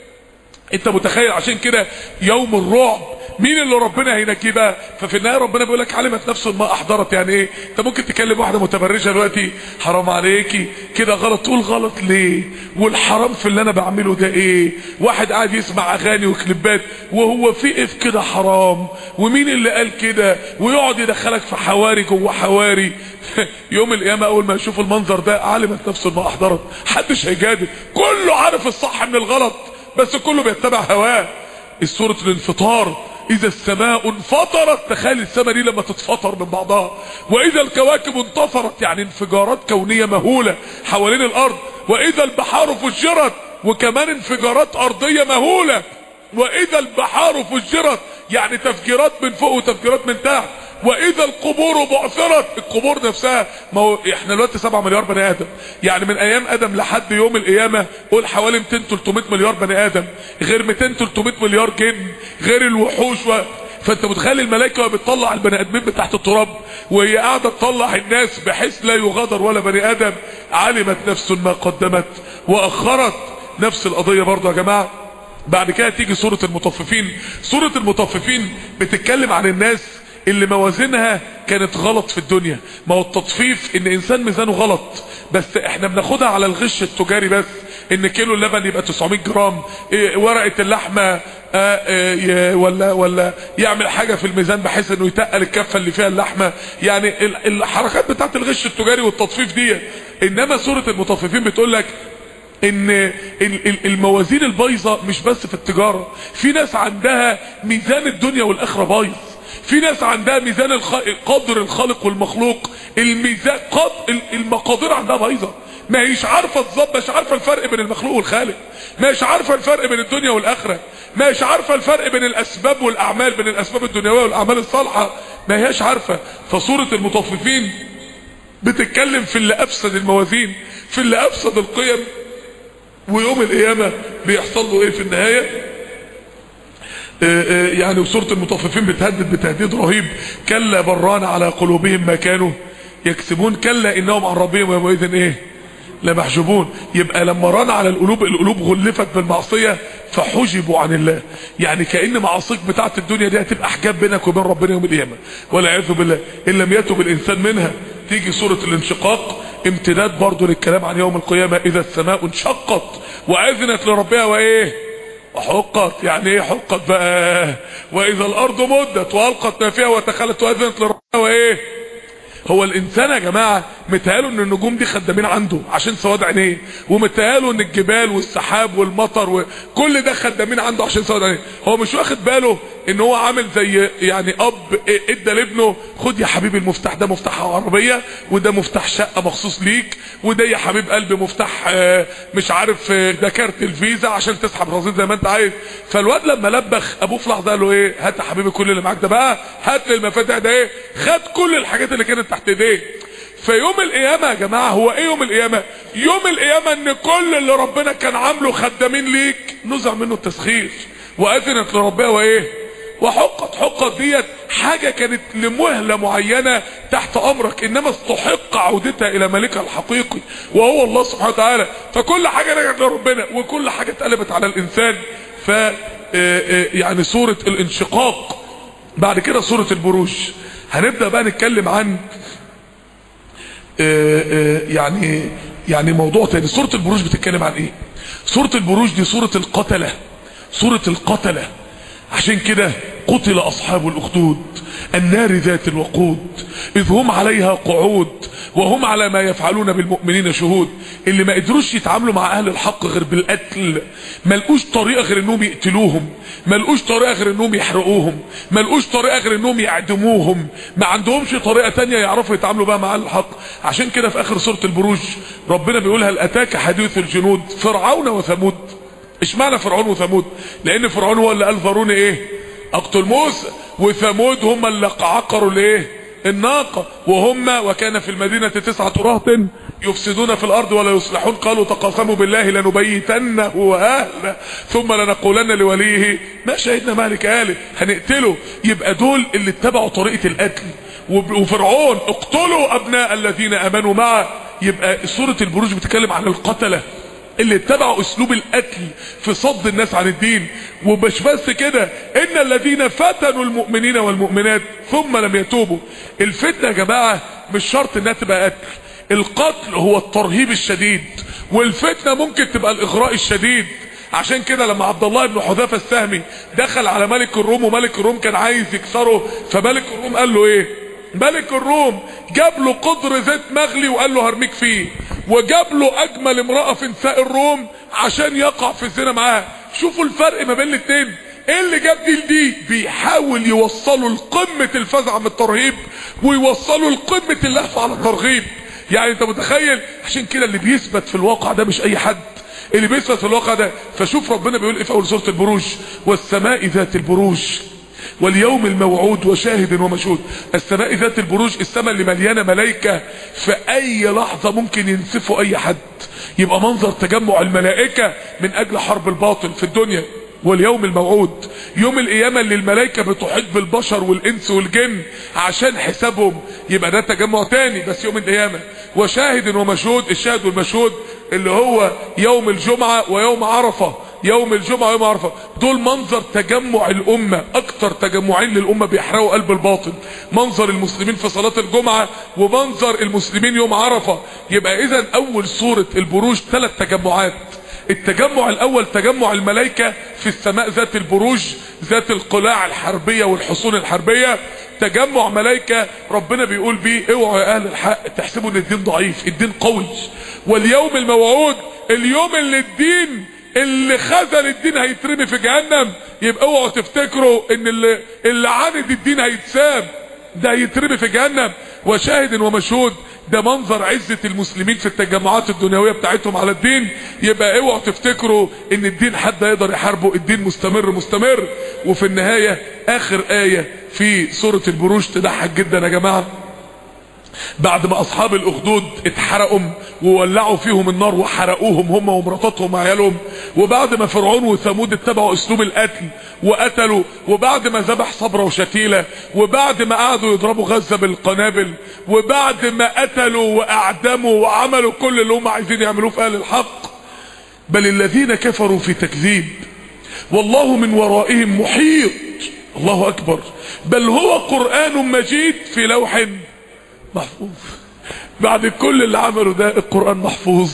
انت متخيل عشان كده يوم الرعب مين اللي ربنا هينجيه بقى ففي النهايه ربنا بيقول لك علمت نفس ما احضرت يعني ايه انت ممكن تكلم واحده متبرجه دلوقتي حرام عليكي كده غلط تقول غلط ليه والحرام في اللي انا بعمله ده ايه واحد قاعد يسمع اغاني وكليبات وهو في اف كده حرام ومين اللي قال كده ويقعد يدخلك في حواري جوه حواري يوم القيامه اول ما يشوف المنظر ده علمت نفس ما احضرت محدش هيجادل كله عارف الصح من الغلط بس كله بيتبع هواه السورة الانفطار اذا السماء انفطرت تخيل السماء دي لما تتفطر من بعضها واذا الكواكب انتصرت يعني انفجارات كونية مهولة حوالين الارض واذا البحار فجرت وكمان انفجارات ارضية مهولة واذا البحار فجرت يعني تفجيرات من فوق وتفجيرات من تحت واذا القبور بعثرت القبور نفسها ما هو احنا دلوقتي 7 مليار بني ادم يعني من ايام ادم لحد يوم القيامه قول حوالي 200 300 مليار بني ادم غير 200 300 مليار جن غير الوحوش و... فانت متخيل الملائكه وهي بتطلع البني ادمين من تحت التراب وهي قاعده تطلع الناس بحيث لا يغادر ولا بني ادم علمت نفس ما قدمت واخرت نفس القضيه برضه يا جماعه بعد كده تيجي سوره المطففين سوره المطففين بتتكلم عن الناس اللي موازينها كانت غلط في الدنيا ما هو التطفيف ان انسان ميزانه غلط بس احنا بناخدها على الغش التجاري بس ان كيلو اللبن يبقى 900 جرام إيه ورقة اللحمة آه إيه ولا ولا يعمل حاجة في الميزان بحيث انه يتقل الكفة اللي فيها اللحمة يعني الحركات بتاعت الغش التجاري والتطفيف دي انما سورة المطففين بتقول لك ان الموازين البايظة مش بس في التجارة في ناس عندها ميزان الدنيا والاخرة بايظ في ناس عندها ميزان الخ... قدر الخالق والمخلوق الميزان قد... المقادير عندها بايظه ما هيش عارفه تظبط مش عارفه الفرق بين المخلوق والخالق مش عارفه الفرق بين الدنيا والاخره مش عارفه الفرق بين الاسباب والاعمال بين الاسباب الدنيويه والاعمال الصالحه ما هياش عارفه فسوره المطففين بتتكلم في اللي افسد الموازين في اللي افسد القيم ويوم القيامه بيحصل له ايه في النهايه يعني وسورة المطففين بتهدد بتهديد رهيب كلا بران على قلوبهم ما كانوا يكسبون كلا انهم عن ربهم يومئذ ايه لمحجوبون يبقى لما ران على القلوب القلوب غلفت بالمعصية فحجبوا عن الله يعني كأن معاصيك بتاعت الدنيا دي هتبقى حجاب بينك وبين ربنا يوم القيامة والعياذ بالله ان لم يتب الانسان منها تيجي سورة الانشقاق امتداد برضو للكلام عن يوم القيامة اذا السماء انشقت واذنت لربها وايه وحقت يعني ايه حقت بقى واذا الارض مدت والقت ما فيها وتخلت واذنت لربها وايه هو الانسان يا جماعه متهياله ان النجوم دي خدامين عنده عشان سواد عينيه ومتهياله ان الجبال والسحاب والمطر وكل ده خدامين عنده عشان سواد عينيه هو مش واخد باله ان هو عامل زي يعني اب ادى لابنه خد يا حبيبي المفتاح ده مفتاح عربيه وده مفتاح شقه مخصوص ليك وده يا حبيب قلبي مفتاح مش عارف ده كارت الفيزا عشان تسحب رصيد زي ما انت عايز فالواد لما لبخ ابوه في لحظه قال له ايه هات يا حبيبي كل اللي معاك ده بقى هات لي المفاتيح ده ايه خد كل الحاجات اللي كانت تحت ايديه فيوم القيامة يا جماعة هو ايه يوم القيامة يوم القيامة ان كل اللي ربنا كان عامله خدامين ليك نزع منه التسخير واذنت لربها وايه وحقت حقت ديت حاجة كانت لمهلة معينة تحت امرك انما استحق عودتها الى مالكها الحقيقي وهو الله سبحانه وتعالى فكل حاجة رجعت لربنا وكل حاجة اتقلبت على الانسان ف يعني سورة الانشقاق بعد كده سورة البروج هنبدأ بقى نتكلم عن يعني يعني موضوع تاني سورة البروج بتتكلم عن ايه سورة البروج دي سورة القتلة سورة القتلة عشان كده قتل اصحاب الاخدود النار ذات الوقود اذ هم عليها قعود وهم على ما يفعلون بالمؤمنين شهود اللي ما قدروش يتعاملوا مع اهل الحق غير بالقتل ما لقوش طريقه غير انهم يقتلوهم ما لقوش طريقه غير انهم يحرقوهم ما لقوش طريقه غير انهم يعدموهم ما عندهمش طريقه تانية يعرفوا يتعاملوا بها مع اهل الحق عشان كده في اخر سوره البروج ربنا بيقول هل اتاك حديث الجنود فرعون وثمود اشمعنى فرعون وثمود لان فرعون هو اللي قال ذروني ايه اقتل موسى وثمود هم اللي عقروا الايه الناقة وهم وكان في المدينة تسعة رهط يفسدون في الارض ولا يصلحون قالوا تقاسموا بالله لنبيتنه واهله ثم لنقولن لوليه ما شهدنا مالك اهله هنقتله يبقى دول اللي اتبعوا طريقة القتل وفرعون اقتلوا ابناء الذين امنوا معه يبقى سورة البروج بتتكلم عن القتلة اللي اتبعوا اسلوب القتل في صد الناس عن الدين ومش بس كده ان الذين فتنوا المؤمنين والمؤمنات ثم لم يتوبوا الفتنه يا جماعه مش شرط انها تبقى قتل القتل هو الترهيب الشديد والفتنه ممكن تبقى الاغراء الشديد عشان كده لما عبد الله بن حذافه السهمي دخل على ملك الروم وملك الروم كان عايز يكسره فملك الروم قال له ايه ملك الروم جاب له قدر زيت مغلي وقال له هرميك فيه وجاب له اجمل امرأة في نساء الروم عشان يقع في الزنا معاها شوفوا الفرق ما بين الاتنين ايه اللي جاب دي لدي بيحاول يوصلوا لقمة الفزع من الترهيب ويوصلوا لقمة اللهفة على الترغيب يعني انت متخيل عشان كده اللي بيثبت في الواقع ده مش اي حد اللي بيثبت في الواقع ده فشوف ربنا بيقول ايه في اول سورة البروج والسماء ذات البروج واليوم الموعود وشاهد ومشهود السماء ذات البروج السماء اللي مليانه ملائكه في اي لحظه ممكن ينسفوا اي حد يبقى منظر تجمع الملائكه من اجل حرب الباطل في الدنيا واليوم الموعود يوم القيامه اللي الملائكه بتحيط بالبشر والانس والجن عشان حسابهم يبقى ده تجمع تاني بس يوم القيامه وشاهد ومشهود الشاهد والمشهود اللي هو يوم الجمعه ويوم عرفه يوم الجمعة ويوم عرفة دول منظر تجمع الأمة أكتر تجمعين للأمة بيحرقوا قلب الباطل منظر المسلمين في صلاة الجمعة ومنظر المسلمين يوم عرفة يبقى إذا أول سورة البروج ثلاث تجمعات التجمع الأول تجمع الملائكة في السماء ذات البروج ذات القلاع الحربية والحصون الحربية تجمع ملائكة ربنا بيقول بيه اوعوا يا اهل الحق تحسبوا ان الدين ضعيف الدين قوي واليوم الموعود اليوم اللي الدين اللي خذل الدين هيترمي في جهنم يبقى اوعوا تفتكروا ان اللي, اللي عاند الدين هيتساب ده هيترمي في جهنم وشاهد ومشهود ده منظر عزة المسلمين في التجمعات الدنيوية بتاعتهم على الدين يبقى اوعوا تفتكروا ان الدين حد يقدر يحاربه الدين مستمر مستمر وفي النهاية اخر آية في سورة البروج تضحك جدا يا جماعة بعد ما اصحاب الاخدود اتحرقوا وولعوا فيهم النار وحرقوهم هم ومراتاتهم وعيالهم وبعد ما فرعون وثمود اتبعوا اسلوب القتل وقتلوا وبعد ما ذبح صبرة وشتيلة وبعد ما قعدوا يضربوا غزة بالقنابل وبعد ما قتلوا واعدموا وعملوا كل اللي هم عايزين يعملوه في اهل الحق بل الذين كفروا في تكذيب والله من ورائهم محيط الله اكبر بل هو قرآن مجيد في لوح محفوظ بعد كل اللي عمله ده القرآن محفوظ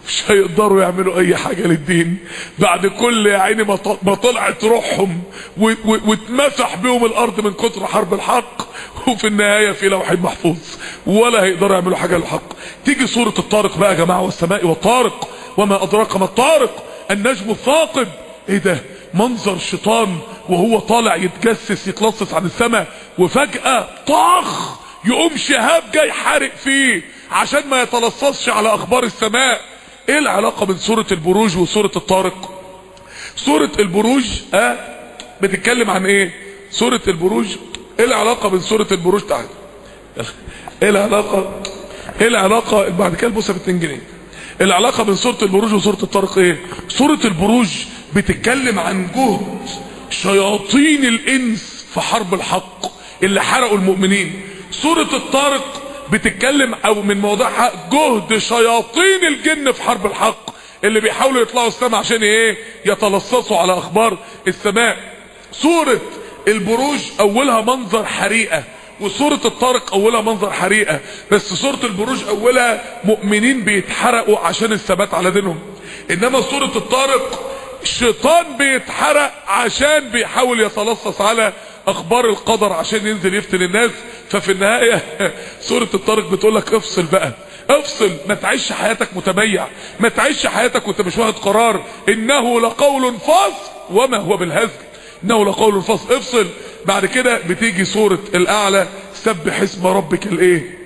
مش هيقدروا يعملوا اي حاجة للدين بعد كل يا عيني ما طلعت روحهم واتمسح بيهم الارض من كتر حرب الحق وفي النهاية في لوح محفوظ ولا هيقدروا يعملوا حاجة للحق تيجي سورة الطارق بقى يا جماعة والسماء والطارق وما ادراك ما الطارق النجم الثاقب ايه ده منظر الشيطان وهو طالع يتجسس يتلصص عن السماء وفجأة طخ يقوم شهاب جاي حارق فيه عشان ما يتلصصش على اخبار السماء ايه العلاقة بين سورة البروج وسورة الطارق سورة البروج اه بتتكلم عن ايه سورة البروج ايه العلاقة بين سورة البروج تعالى ايه العلاقة ايه العلاقة بعد كده البوسة ب 2 جنيه العلاقة بين سورة البروج وسورة الطارق ايه سورة البروج بتتكلم عن جهد شياطين الانس في حرب الحق اللي حرقوا المؤمنين سورة الطارق بتتكلم او من موضوعها جهد شياطين الجن في حرب الحق اللي بيحاولوا يطلعوا السماء عشان ايه يتلصصوا على اخبار السماء سورة البروج اولها منظر حريقة وسورة الطارق اولها منظر حريقة بس سورة البروج اولها مؤمنين بيتحرقوا عشان الثبات على دينهم انما سورة الطارق الشيطان بيتحرق عشان بيحاول يتلصص على اخبار القدر عشان ينزل يفتن الناس ففي النهاية سورة الطارق بتقول لك افصل بقى افصل ما تعيش حياتك متميع ما تعيش حياتك وانت مش واخد قرار انه لقول فصل وما هو بالهزل انه لقول فصل افصل بعد كده بتيجي سورة الاعلى سبح اسم ربك الايه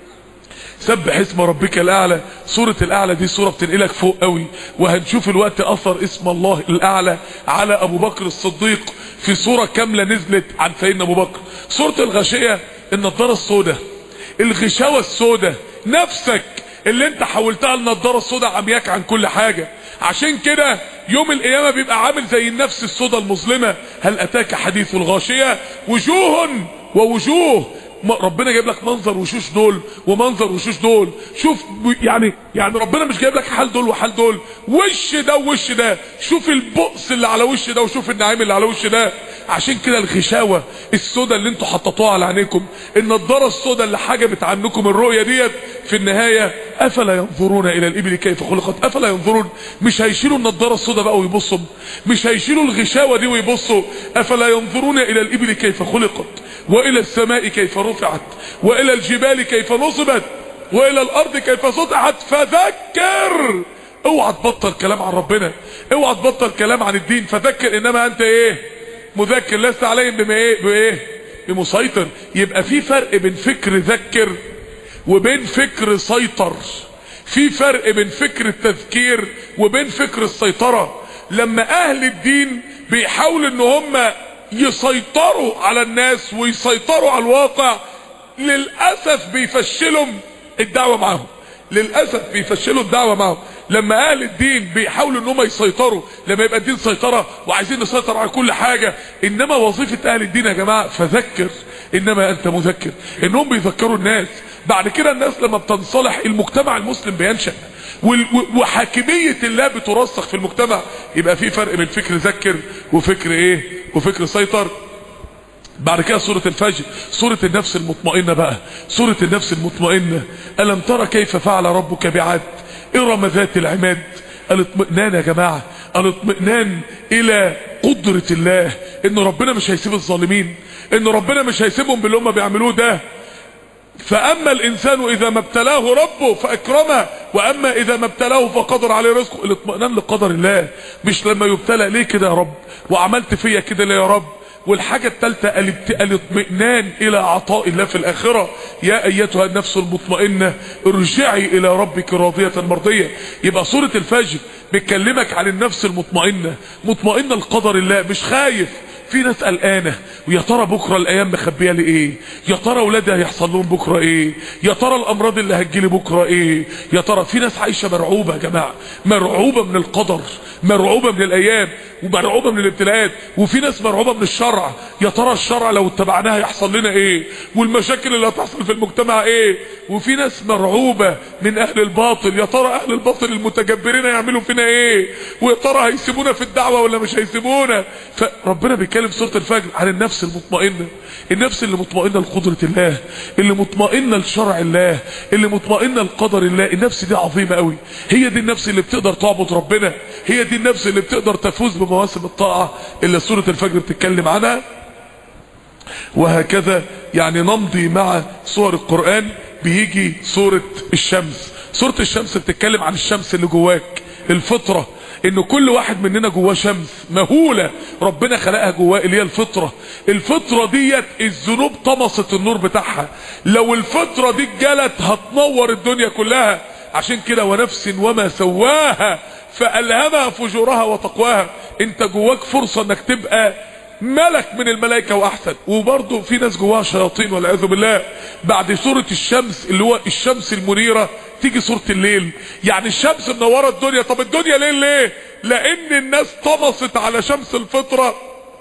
سبح اسم ربك الاعلى سورة الاعلى دي سورة بتنقلك فوق قوي وهنشوف الوقت اثر اسم الله الاعلى على ابو بكر الصديق في سورة كاملة نزلت عن سيدنا ابو بكر سورة الغاشية النضارة السوداء الغشاوة السوداء نفسك اللي انت حولتها النضارة السوداء عمياك عن كل حاجة عشان كده يوم القيامة بيبقى عامل زي النفس السوداء المظلمة هل اتاك حديث الغاشية وجوه ووجوه ربنا جايب لك منظر وشوش دول ومنظر وشوش دول شوف يعني يعني ربنا مش جايب لك حال دول وحال دول وش ده ووش ده شوف البؤس اللي على وش ده وشوف النعيم اللي على وش ده عشان كده الغشاوة السوداء اللي انتوا حطيتوها على عينيكم النضاره السوداء اللي حجبت عنكم الرؤية ديت في النهاية افلا ينظرون الى الابل كيف خلقت افلا ينظرون مش هيشيلوا النضاره السوداء بقى ويبصوا مش هيشيلوا الغشاوة دي ويبصوا افلا ينظرون الى الابل كيف خلقت والى السماء كيف رفعت والى الجبال كيف نصبت والى الارض كيف سطحت فذكر اوعى تبطل كلام عن ربنا اوعى تبطل كلام عن الدين فذكر انما انت ايه مذكر لست عليهم بما ايه بايه بمسيطر يبقى في فرق بين فكر ذكر وبين فكر سيطر في فرق بين فكر التذكير وبين فكر السيطرة لما اهل الدين بيحاولوا ان هم يسيطروا على الناس ويسيطروا على الواقع للأسف بيفشلوا الدعوة معاهم للأسف بيفشلوا الدعوة معاهم لما اهل الدين بيحاولوا ان هم يسيطروا لما يبقى الدين سيطرة وعايزين نسيطر على كل حاجة انما وظيفة اهل الدين يا جماعة فذكر انما انت مذكر انهم بيذكروا الناس بعد كده الناس لما بتنصلح المجتمع المسلم بينشأ وحاكمية الله بترسخ في المجتمع يبقى في فرق بين فكر ذكر وفكر ايه وفكر سيطر بعد كده سورة الفجر سورة النفس المطمئنة بقى سورة النفس المطمئنة ألم ترى كيف فعل ربك بعاد إرم ذات العماد الاطمئنان يا جماعة الاطمئنان الى قدرة الله ان ربنا مش هيسيب الظالمين ان ربنا مش هيسيبهم باللي هم بيعملوه ده فاما الانسان اذا ما ابتلاه ربه فاكرمه واما اذا ما ابتلاه فقدر عليه رزقه الاطمئنان لقدر الله مش لما يبتلى ليه كده يا رب وعملت فيا كده ليه يا رب والحاجة الثالثة الاطمئنان الى عطاء الله في الاخرة يا ايتها النفس المطمئنة ارجعي الى ربك راضية مرضية يبقى سورة الفجر بتكلمك عن النفس المطمئنة مطمئنة لقدر الله مش خايف في ناس قلقانه ويا ترى بكره الايام مخبيه لي ايه يا ترى اولادي هيحصل لهم بكره ايه يا ترى الامراض اللي هتجيلي بكره ايه يا ترى في ناس عايشه مرعوبه يا جماعه مرعوبه من القدر مرعوبه من الايام ومرعوبه من الابتلاءات وفي ناس مرعوبه من الشرع يا ترى الشرع لو اتبعناه هيحصل لنا ايه والمشاكل اللي هتحصل في المجتمع ايه وفي ناس مرعوبه من اهل الباطل يا ترى اهل الباطل المتجبرين هيعملوا فينا ايه ويا ترى هيسيبونا في الدعوه ولا مش هيسيبونا فربنا بيك بتتكلم في سوره الفجر عن النفس المطمئنه النفس اللي مطمئنه لقدره الله اللي مطمئنه لشرع الله اللي مطمئنه لقدر الله النفس دي عظيمه قوي هي دي النفس اللي بتقدر تعبد ربنا هي دي النفس اللي بتقدر تفوز بمواسم الطاعه اللي سوره الفجر بتتكلم عنها وهكذا يعني نمضي مع سور القرآن بيجي سورة الشمس سورة الشمس بتتكلم عن الشمس اللي جواك الفطرة ان كل واحد مننا جواه شمس مهولة ربنا خلقها جواه اللي هي الفطرة الفطرة ديت الذنوب طمست النور بتاعها لو الفطرة دي اتجلت هتنور الدنيا كلها عشان كده ونفس وما سواها فألهمها فجورها وتقواها انت جواك فرصة انك تبقى ملك من الملائكة واحسن وبرضه في ناس جواها شياطين والعياذ بالله بعد سورة الشمس اللي هو الشمس المنيرة تيجي سورة الليل يعني الشمس منورة الدنيا طب الدنيا ليل ليه لان الناس طمست على شمس الفطرة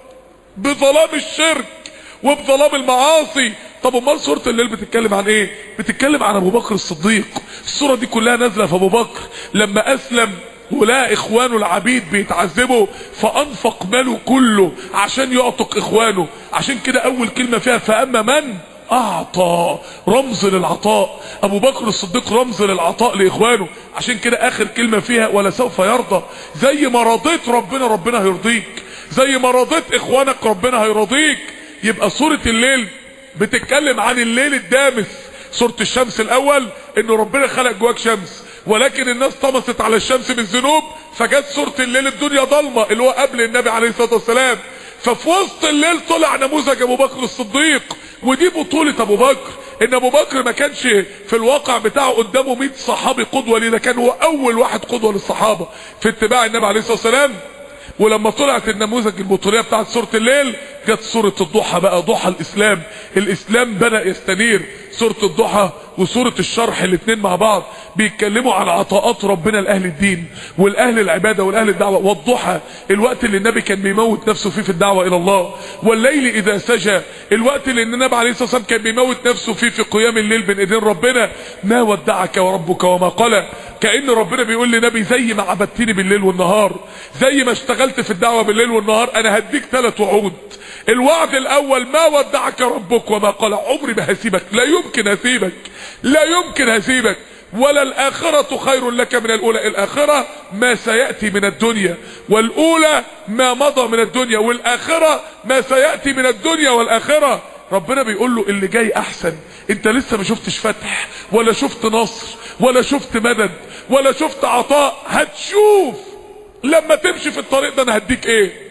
بظلام الشرك وبظلام المعاصي طب امال سوره الليل بتتكلم عن ايه بتتكلم عن ابو بكر الصديق السوره دي كلها نازله في ابو بكر لما اسلم ولا اخوانه العبيد بيتعذبوا فانفق ماله كله عشان يعتق اخوانه عشان كده اول كلمه فيها فاما من اعطى رمز للعطاء ابو بكر الصديق رمز للعطاء لاخوانه عشان كده اخر كلمه فيها ولا سوف يرضى زي ما رضيت ربنا ربنا هيرضيك زي ما رضيت اخوانك ربنا هيرضيك يبقى سوره الليل بتتكلم عن الليل الدامس سوره الشمس الاول ان ربنا خلق جواك شمس ولكن الناس طمست على الشمس بالذنوب فجت سوره الليل الدنيا ضلمه اللي هو قبل النبي عليه الصلاه والسلام ففي وسط الليل طلع نموذج ابو بكر الصديق ودي بطوله ابو بكر ان ابو بكر ما كانش في الواقع بتاعه قدامه 100 صحابي قدوه ليه ده كان هو اول واحد قدوه للصحابه في اتباع النبي عليه الصلاه والسلام ولما طلعت النموذج البطوليه بتاعت سوره الليل جت سوره الضحى بقى ضحى الاسلام الاسلام بدا يستنير سوره الضحى وسوره الشرح الاثنين مع بعض بيتكلموا عن عطاءات ربنا لاهل الدين والاهل العباده والاهل الدعوه والضحى الوقت اللي النبي كان بيموت نفسه فيه في الدعوه الى الله والليل اذا سجى الوقت اللي النبي عليه الصلاه والسلام كان بيموت نفسه فيه في قيام الليل بين ايدين ربنا ما ودعك وربك وما قلى كان ربنا بيقول لنبي زي ما عبدتني بالليل والنهار زي ما اشتغلت في الدعوه بالليل والنهار انا هديك ثلاث وعود الوعد الاول ما ودعك ربك وما قال عمري ما هسيبك لا يمكن هسيبك لا يمكن هسيبك ولا الآخرة خير لك من الأولى الآخرة ما سيأتي من الدنيا والأولى ما مضى من الدنيا والآخرة ما سيأتي من الدنيا والآخرة ربنا بيقول له اللي جاي أحسن انت لسه ما شفتش فتح ولا شفت نصر ولا شفت مدد ولا شفت عطاء هتشوف لما تمشي في الطريق ده انا هديك ايه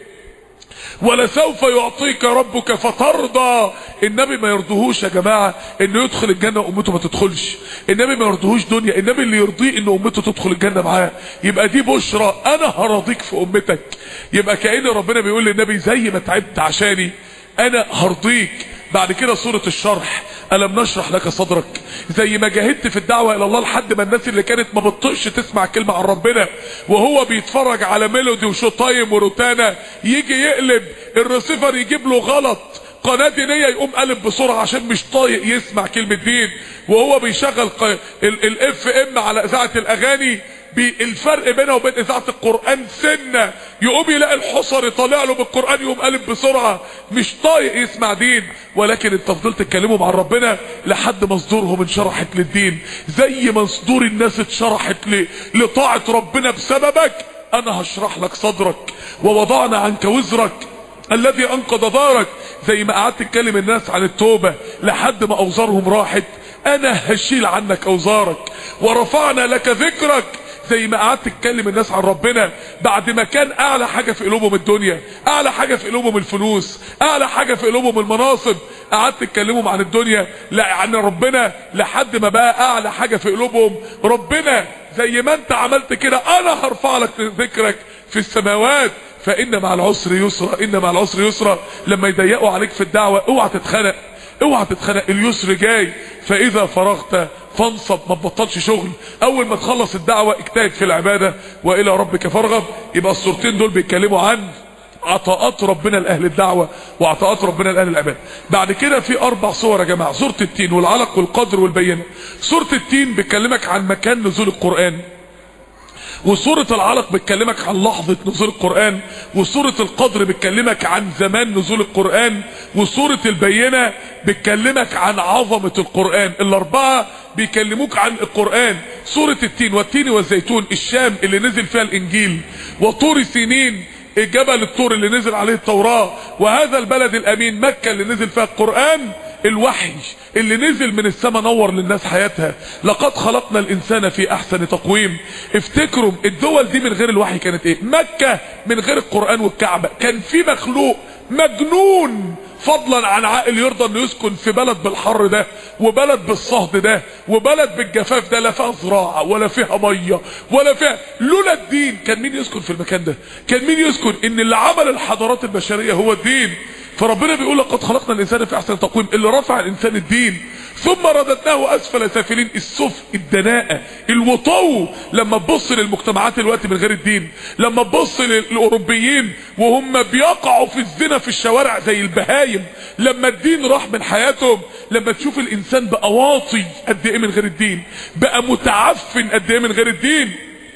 ولسوف يعطيك ربك فترضى النبي ما يرضيهوش يا جماعة انه يدخل الجنة وامته ما تدخلش النبي ما يرضيهوش دنيا النبي اللي يرضيه ان امته تدخل الجنة معاه يبقى دي بشرى انا هرضيك في امتك يبقى كأن ربنا بيقول للنبي زي ما تعبت عشاني انا هرضيك بعد كده سورة الشرح ألم نشرح لك صدرك زي ما جاهدت في الدعوة إلى الله لحد ما الناس اللي كانت ما بتطقش تسمع كلمة عن ربنا وهو بيتفرج على ميلودي وشوتايم وروتانا يجي يقلب الريسيفر يجيب له غلط قناة دينية يقوم قلب بسرعة عشان مش طايق يسمع كلمة دين وهو بيشغل الاف ام على اذاعة الاغاني الفرق بينه وبين اذاعه القران سنه يقوم يلاقي الحصر طالع له بالقران يقوم قلب بسرعه مش طايق يسمع دين ولكن انت فضلت تتكلموا مع ربنا لحد ما صدورهم انشرحت للدين زي ما صدور الناس اتشرحت لطاعه ربنا بسببك انا هشرح لك صدرك ووضعنا عنك وزرك الذي انقض ظهرك زي ما قعدت تتكلم الناس عن التوبه لحد ما اوزارهم راحت انا هشيل عنك اوزارك ورفعنا لك ذكرك زي ما قعدت تتكلم الناس عن ربنا بعد ما كان اعلى حاجة في قلوبهم الدنيا اعلى حاجة في قلوبهم الفلوس اعلى حاجة في قلوبهم المناصب قعدت تتكلمهم عن الدنيا لا عن ربنا لحد ما بقى اعلى حاجة في قلوبهم ربنا زي ما انت عملت كده انا هرفع لك ذكرك في السماوات فان مع العسر يسرا ان مع العسر يسرا لما يضيقوا عليك في الدعوة اوعى تتخنق اوعى تتخنق اليسر جاي فاذا فرغت فانصب ما تبطلش شغل اول ما تخلص الدعوة اجتهد في العبادة والى ربك فارغب يبقى الصورتين دول بيتكلموا عن عطاءات ربنا لاهل الدعوة وعطاءات ربنا لاهل العبادة بعد كده في اربع صور يا جماعة سورة التين والعلق والقدر والبينة سورة التين بتكلمك عن مكان نزول القرآن وسورة العلق بتكلمك عن لحظة نزول القرآن وسورة القدر بتكلمك عن زمان نزول القرآن وسورة البينة بتكلمك عن عظمة القرآن الاربعة بيكلموك عن القرآن سورة التين والتين والزيتون الشام اللي نزل فيها الانجيل وطور سنين جبل الطور اللي نزل عليه التوراة وهذا البلد الامين مكة اللي نزل فيها القرآن الوحي اللي نزل من السماء نور للناس حياتها لقد خلقنا الانسان في احسن تقويم افتكروا الدول دي من غير الوحي كانت ايه مكة من غير القرآن والكعبة كان في مخلوق مجنون فضلا عن عاقل يرضى انه يسكن في بلد بالحر ده وبلد بالصهد ده وبلد بالجفاف ده لا فيها زراعه ولا فيها ميه ولا فيها لولا الدين كان مين يسكن في المكان ده كان مين يسكن ان اللي عمل الحضارات البشريه هو الدين فربنا بيقول لقد خلقنا الانسان في احسن تقويم اللي رفع الانسان الدين ثم رددناه اسفل سافلين السفل الدناءة الوطو لما تبص للمجتمعات الوقت من غير الدين لما تبص للاوروبيين وهم بيقعوا في الزنا في الشوارع زي البهايم لما الدين راح من حياتهم لما تشوف الانسان بقى واطي قد ايه من غير الدين بقى متعفن قد ايه من غير الدين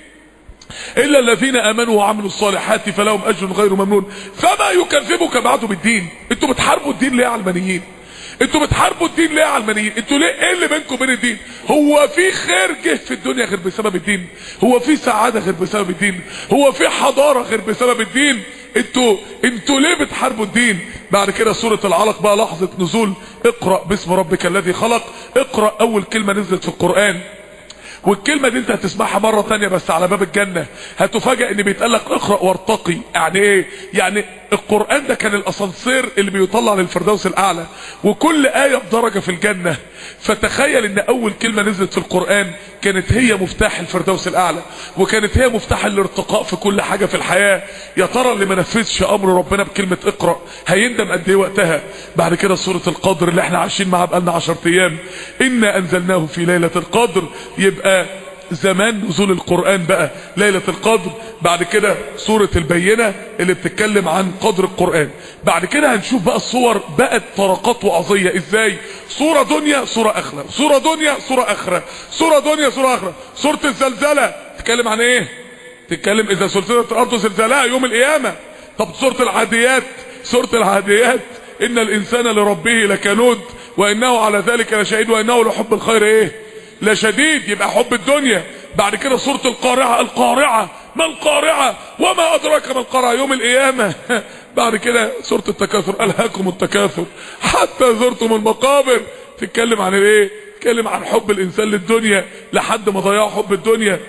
الا الذين امنوا وعملوا الصالحات فلهم اجر غير ممنون فما يكذبك بعد بالدين انتوا بتحاربوا الدين ليه يا علمانيين انتوا بتحاربوا الدين ليه يا علمانيين انتوا ليه ايه اللي بينكم وبين الدين هو في خير جه في الدنيا غير بسبب الدين هو في سعاده غير بسبب الدين هو في حضاره غير بسبب الدين انتوا انتوا ليه بتحاربوا الدين بعد كده سوره العلق بقى لحظه نزول اقرا باسم ربك الذي خلق اقرا اول كلمه نزلت في القران والكلمة دي انت هتسمعها مرة تانية بس على باب الجنة هتفاجئ ان بيتقال لك اقرأ وارتقي يعني ايه يعني القرآن ده كان الاسانسير اللي بيطلع للفردوس الاعلى وكل آية بدرجة في الجنة فتخيل ان اول كلمة نزلت في القرآن كانت هي مفتاح الفردوس الاعلى وكانت هي مفتاح الارتقاء في كل حاجة في الحياة يا ترى اللي ما نفذش امر ربنا بكلمة اقرأ هيندم قد ايه وقتها بعد كده سورة القدر اللي احنا عايشين معاها بقالنا 10 ايام انا انزلناه في ليلة القدر يبقى زمان نزول القرآن بقى ليلة القدر بعد كده سورة البينة اللي بتتكلم عن قدر القرآن بعد كده هنشوف بقى الصور بقت طرقات وعظية ازاي صورة دنيا صورة اخرى صورة دنيا صورة اخرى صورة دنيا صورة اخرى سورة الزلزلة تتكلم عن ايه تتكلم اذا سلسلة الارض زلزالها يوم القيامة طب سورة العاديات سورة العاديات ان الانسان لربه لكنود وانه على ذلك لشهيد وانه لحب الخير ايه لشديد يبقى حب الدنيا بعد كده سورة القارعة القارعة ما القارعة وما أدراك ما القارعة يوم القيامة بعد كده سورة التكاثر ألهاكم التكاثر حتى زرتم المقابر تتكلم عن الايه تتكلم عن حب الإنسان للدنيا لحد ما ضيعوا حب الدنيا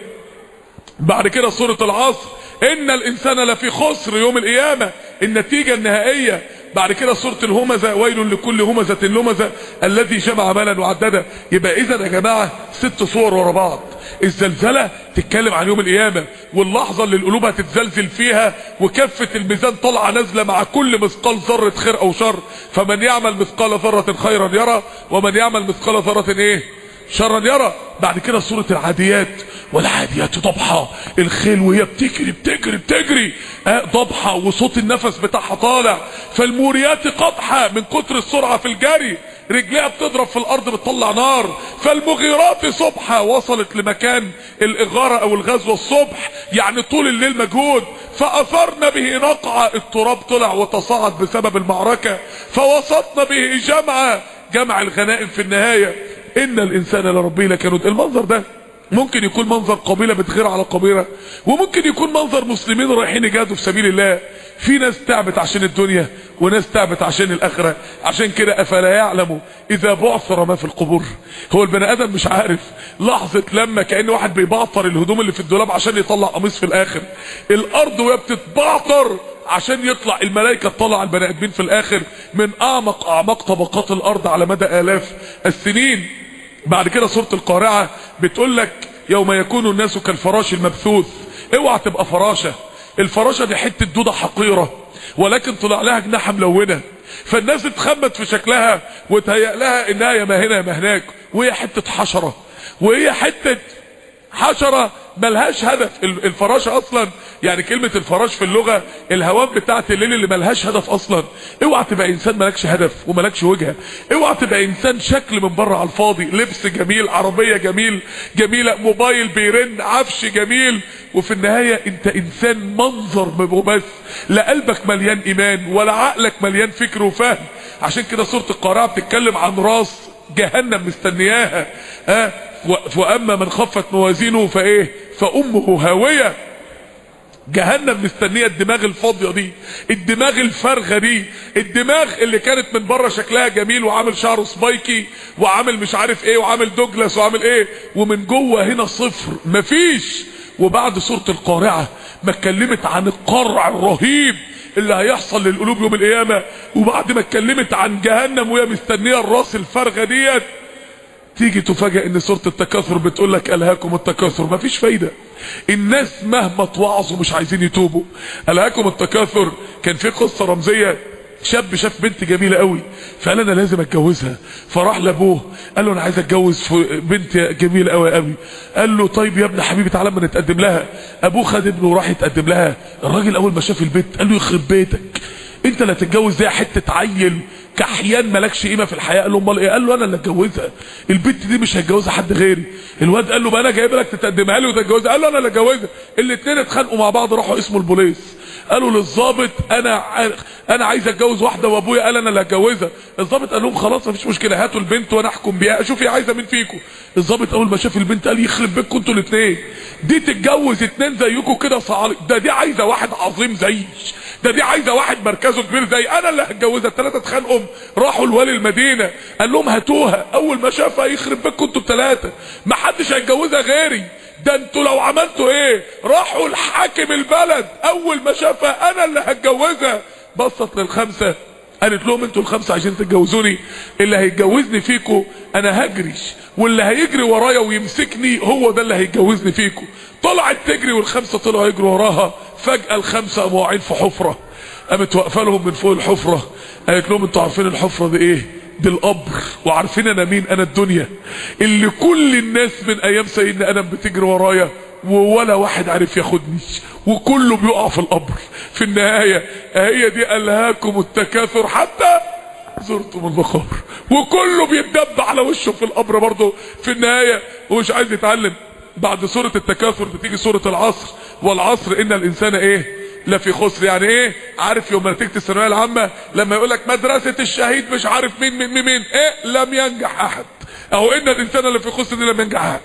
بعد كده سورة العصر إن الإنسان لفي خسر يوم القيامة النتيجة النهائية بعد كده سورة الهمزة ويل لكل همزة لمزة الذي جمع مالا وعددا يبقى اذا يا جماعة ست صور ورا بعض الزلزلة تتكلم عن يوم القيامة واللحظة اللي القلوب هتتزلزل فيها وكفة الميزان طالعة نازلة مع كل مثقال ذرة خير او شر فمن يعمل مثقال ذرة خيرا يرى ومن يعمل مثقال ذرة ايه شرا يرى بعد كده سورة العاديات والعاديات ضبحة الخيل وهي بتجري بتجري بتجري آه ضبحة وصوت النفس بتاعها طالع فالموريات قطحة من كتر السرعة في الجري رجليها بتضرب في الارض بتطلع نار فالمغيرات صبحة وصلت لمكان الاغارة او الغزو الصبح يعني طول الليل مجهود فاثرنا به نقعة التراب طلع وتصاعد بسبب المعركة فوسطنا به جمعة جمع الغنائم في النهاية ان الانسان لربه لكنود المنظر ده ممكن يكون منظر قبيلة بتغير على قبيلة وممكن يكون منظر مسلمين رايحين يجاهدوا في سبيل الله في ناس تعبت عشان الدنيا وناس تعبت عشان الاخرة عشان كده افلا يعلموا اذا بعثر ما في القبور هو البني ادم مش عارف لحظة لما كأن واحد بيبعطر الهدوم اللي في الدولاب عشان يطلع قميص في الاخر الارض وهي بتتبعطر عشان يطلع الملائكة تطلع البني ادمين في الاخر من اعمق اعماق طبقات الارض على مدى الاف السنين بعد كده سورة القارعة بتقول لك يوم يكون الناس كالفراش المبثوث اوعى تبقى فراشة الفراشة دي حتة دودة حقيرة ولكن طلع لها جناحة ملونة فالناس اتخمت في شكلها وتهيأ لها انها يا ما هنا يا ما هناك وهي حتة حشرة وهي حتة حشرة ملهاش هدف الفراشة اصلا يعني كلمة الفراش في اللغة الهوام بتاعت الليل اللي ملهاش هدف اصلا اوعى تبقى انسان ملكش هدف وملكش وجهة اوعى تبقى انسان شكل من بره على الفاضي لبس جميل عربية جميل جميلة موبايل بيرن عفش جميل وفي النهاية انت انسان منظر بس لا قلبك مليان ايمان ولا عقلك مليان فكر وفهم عشان كده سورة القارعة بتتكلم عن راس جهنم مستنياها ها واما من خفت موازينه فايه فامه هاويه جهنم مستنيه الدماغ الفاضيه دي الدماغ الفارغه دي الدماغ اللي كانت من بره شكلها جميل وعامل شعره سبايكي وعامل مش عارف ايه وعامل دوجلاس وعامل ايه ومن جوه هنا صفر مفيش وبعد سوره القارعه ما اتكلمت عن القرع الرهيب اللي هيحصل للقلوب يوم القيامه وبعد ما اتكلمت عن جهنم وهي مستنيه الراس الفارغه ديت تيجي تفاجئ ان سوره التكاثر بتقول لك الهاكم التكاثر مفيش فايده الناس مهما توعظوا مش عايزين يتوبوا الهاكم التكاثر كان في قصه رمزيه شاب شاف بنت جميله قوي فقال انا لازم اتجوزها فراح لابوه قال له انا عايز اتجوز بنت جميله قوي قوي قال له طيب يا ابن حبيبي تعالى اما نتقدم لها ابوه خد ابنه وراح يتقدم لها الراجل اول ما شاف البنت قال له يخرب بيتك انت لا تتجوز زي حته عيل كحيان مالكش قيمه في الحياه قال له امال ايه قال له انا اللي اتجوزها البنت دي مش هتجوزها حد غيري الواد قال له بقى انا جايب لك تتقدمها لي وتتجوزها قال له انا اللي اتجوزها الاثنين اتخانقوا مع بعض راحوا اسمه البوليس قالوا للظابط انا انا عايز اتجوز واحده وابويا قال انا اللي هتجوزها الظابط قال لهم خلاص مفيش مشكله هاتوا البنت وانا احكم بيها اشوف هي عايزه مين فيكم الظابط اول ما شاف البنت قال يخرب بيتكم انتوا الاثنين دي تتجوز اتنين زيكم كده صعالي ده دي عايزه واحد عظيم زيي ده دي عايزه واحد مركزه كبير زي انا اللي هتجوزها الثلاثه اتخانقوا راحوا لوالي المدينه قال لهم هاتوها اول ما شافها يخرب بيتكم انتوا الثلاثه ما حدش هيتجوزها غيري ده انتوا لو عملتوا ايه راحوا لحاكم البلد اول ما شافها انا اللي هتجوزها بصت للخمسه قالت لهم انتوا الخمسه عايزين تتجوزوني اللي هيتجوزني فيكم انا هجري واللي هيجري ورايا ويمسكني هو ده اللي هيتجوزني فيكم طلعت تجري والخمسه طلعوا يجروا وراها فجاه الخمسه قاموا واقعين في حفره قامت واقفه لهم من فوق الحفره قالت لهم انتوا عارفين الحفره دي ايه دي القبر وعارفين انا مين انا الدنيا اللي كل الناس من ايام سيدنا ادم بتجري ورايا وولا واحد عارف ياخدني وكله بيقع في القبر في النهاية هي دي ألهاكم التكاثر حتى زرتم المقابر وكله بيتدب على وشه في القبر برضه في النهاية ومش عايز يتعلم بعد سورة التكاثر بتيجي سورة العصر والعصر إن الإنسان إيه لا في خسر يعني ايه عارف يوم نتيجه الثانويه العامه لما يقول لك مدرسه الشهيد مش عارف مين مين مين, مين. ايه لم ينجح احد اهو ان الانسان اللي في خسر دي لم ينجح احد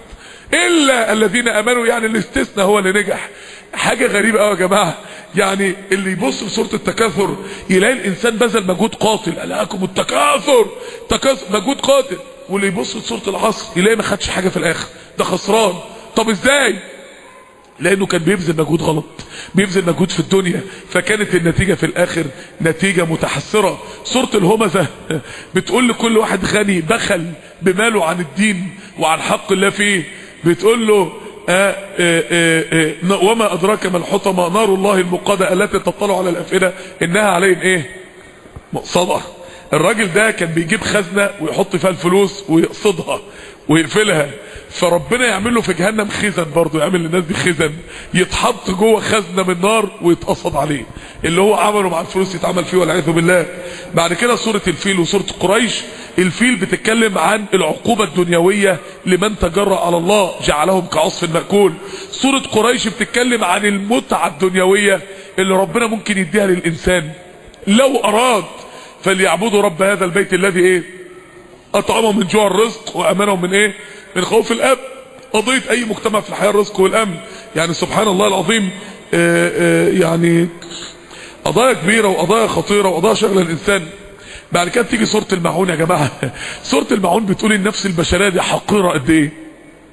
الا الذين امنوا يعني الاستثناء هو اللي نجح حاجه غريبه قوي يا جماعه يعني اللي يبص في سوره التكاثر يلاقي الانسان بذل مجهود قاتل الهاكم التكاثر تكاثر مجهود قاتل واللي يبص في سوره العصر يلاقي ما خدش حاجه في الاخر ده خسران طب ازاي لانه كان بيبذل مجهود غلط بيبذل مجهود في الدنيا فكانت النتيجة في الاخر نتيجة متحسرة سورة الهمزة بتقول لكل واحد غني بخل بماله عن الدين وعن حق الله فيه بتقول له آآ آآ آآ وما ادراك ما الحطمة نار الله المقادة التي تطلع على الافئدة انها عليهم ايه مقصدة الراجل ده كان بيجيب خزنة ويحط فيها الفلوس ويقصدها ويقفلها فربنا يعمل له في جهنم خزن برضه يعمل للناس دي خزن يتحط جوه خزنه من نار ويتقصد عليه اللي هو عمله مع الفلوس يتعمل فيه والعياذ بالله بعد كده سوره الفيل وسوره قريش الفيل بتتكلم عن العقوبه الدنيويه لمن تجرأ على الله جعلهم كعصف مأكول سوره قريش بتتكلم عن المتعه الدنيويه اللي ربنا ممكن يديها للانسان لو اراد فليعبدوا رب هذا البيت الذي ايه اطعمهم من جوع الرزق وامنهم من ايه من خوف الاب قضية اي مجتمع في الحياة الرزق والامن يعني سبحان الله العظيم آآ آآ يعني قضايا كبيرة وقضايا خطيرة وقضايا شغلة الانسان بعد كده تيجي سورة المعون يا جماعة سورة المعون بتقول النفس البشرية دي حقيرة قد ايه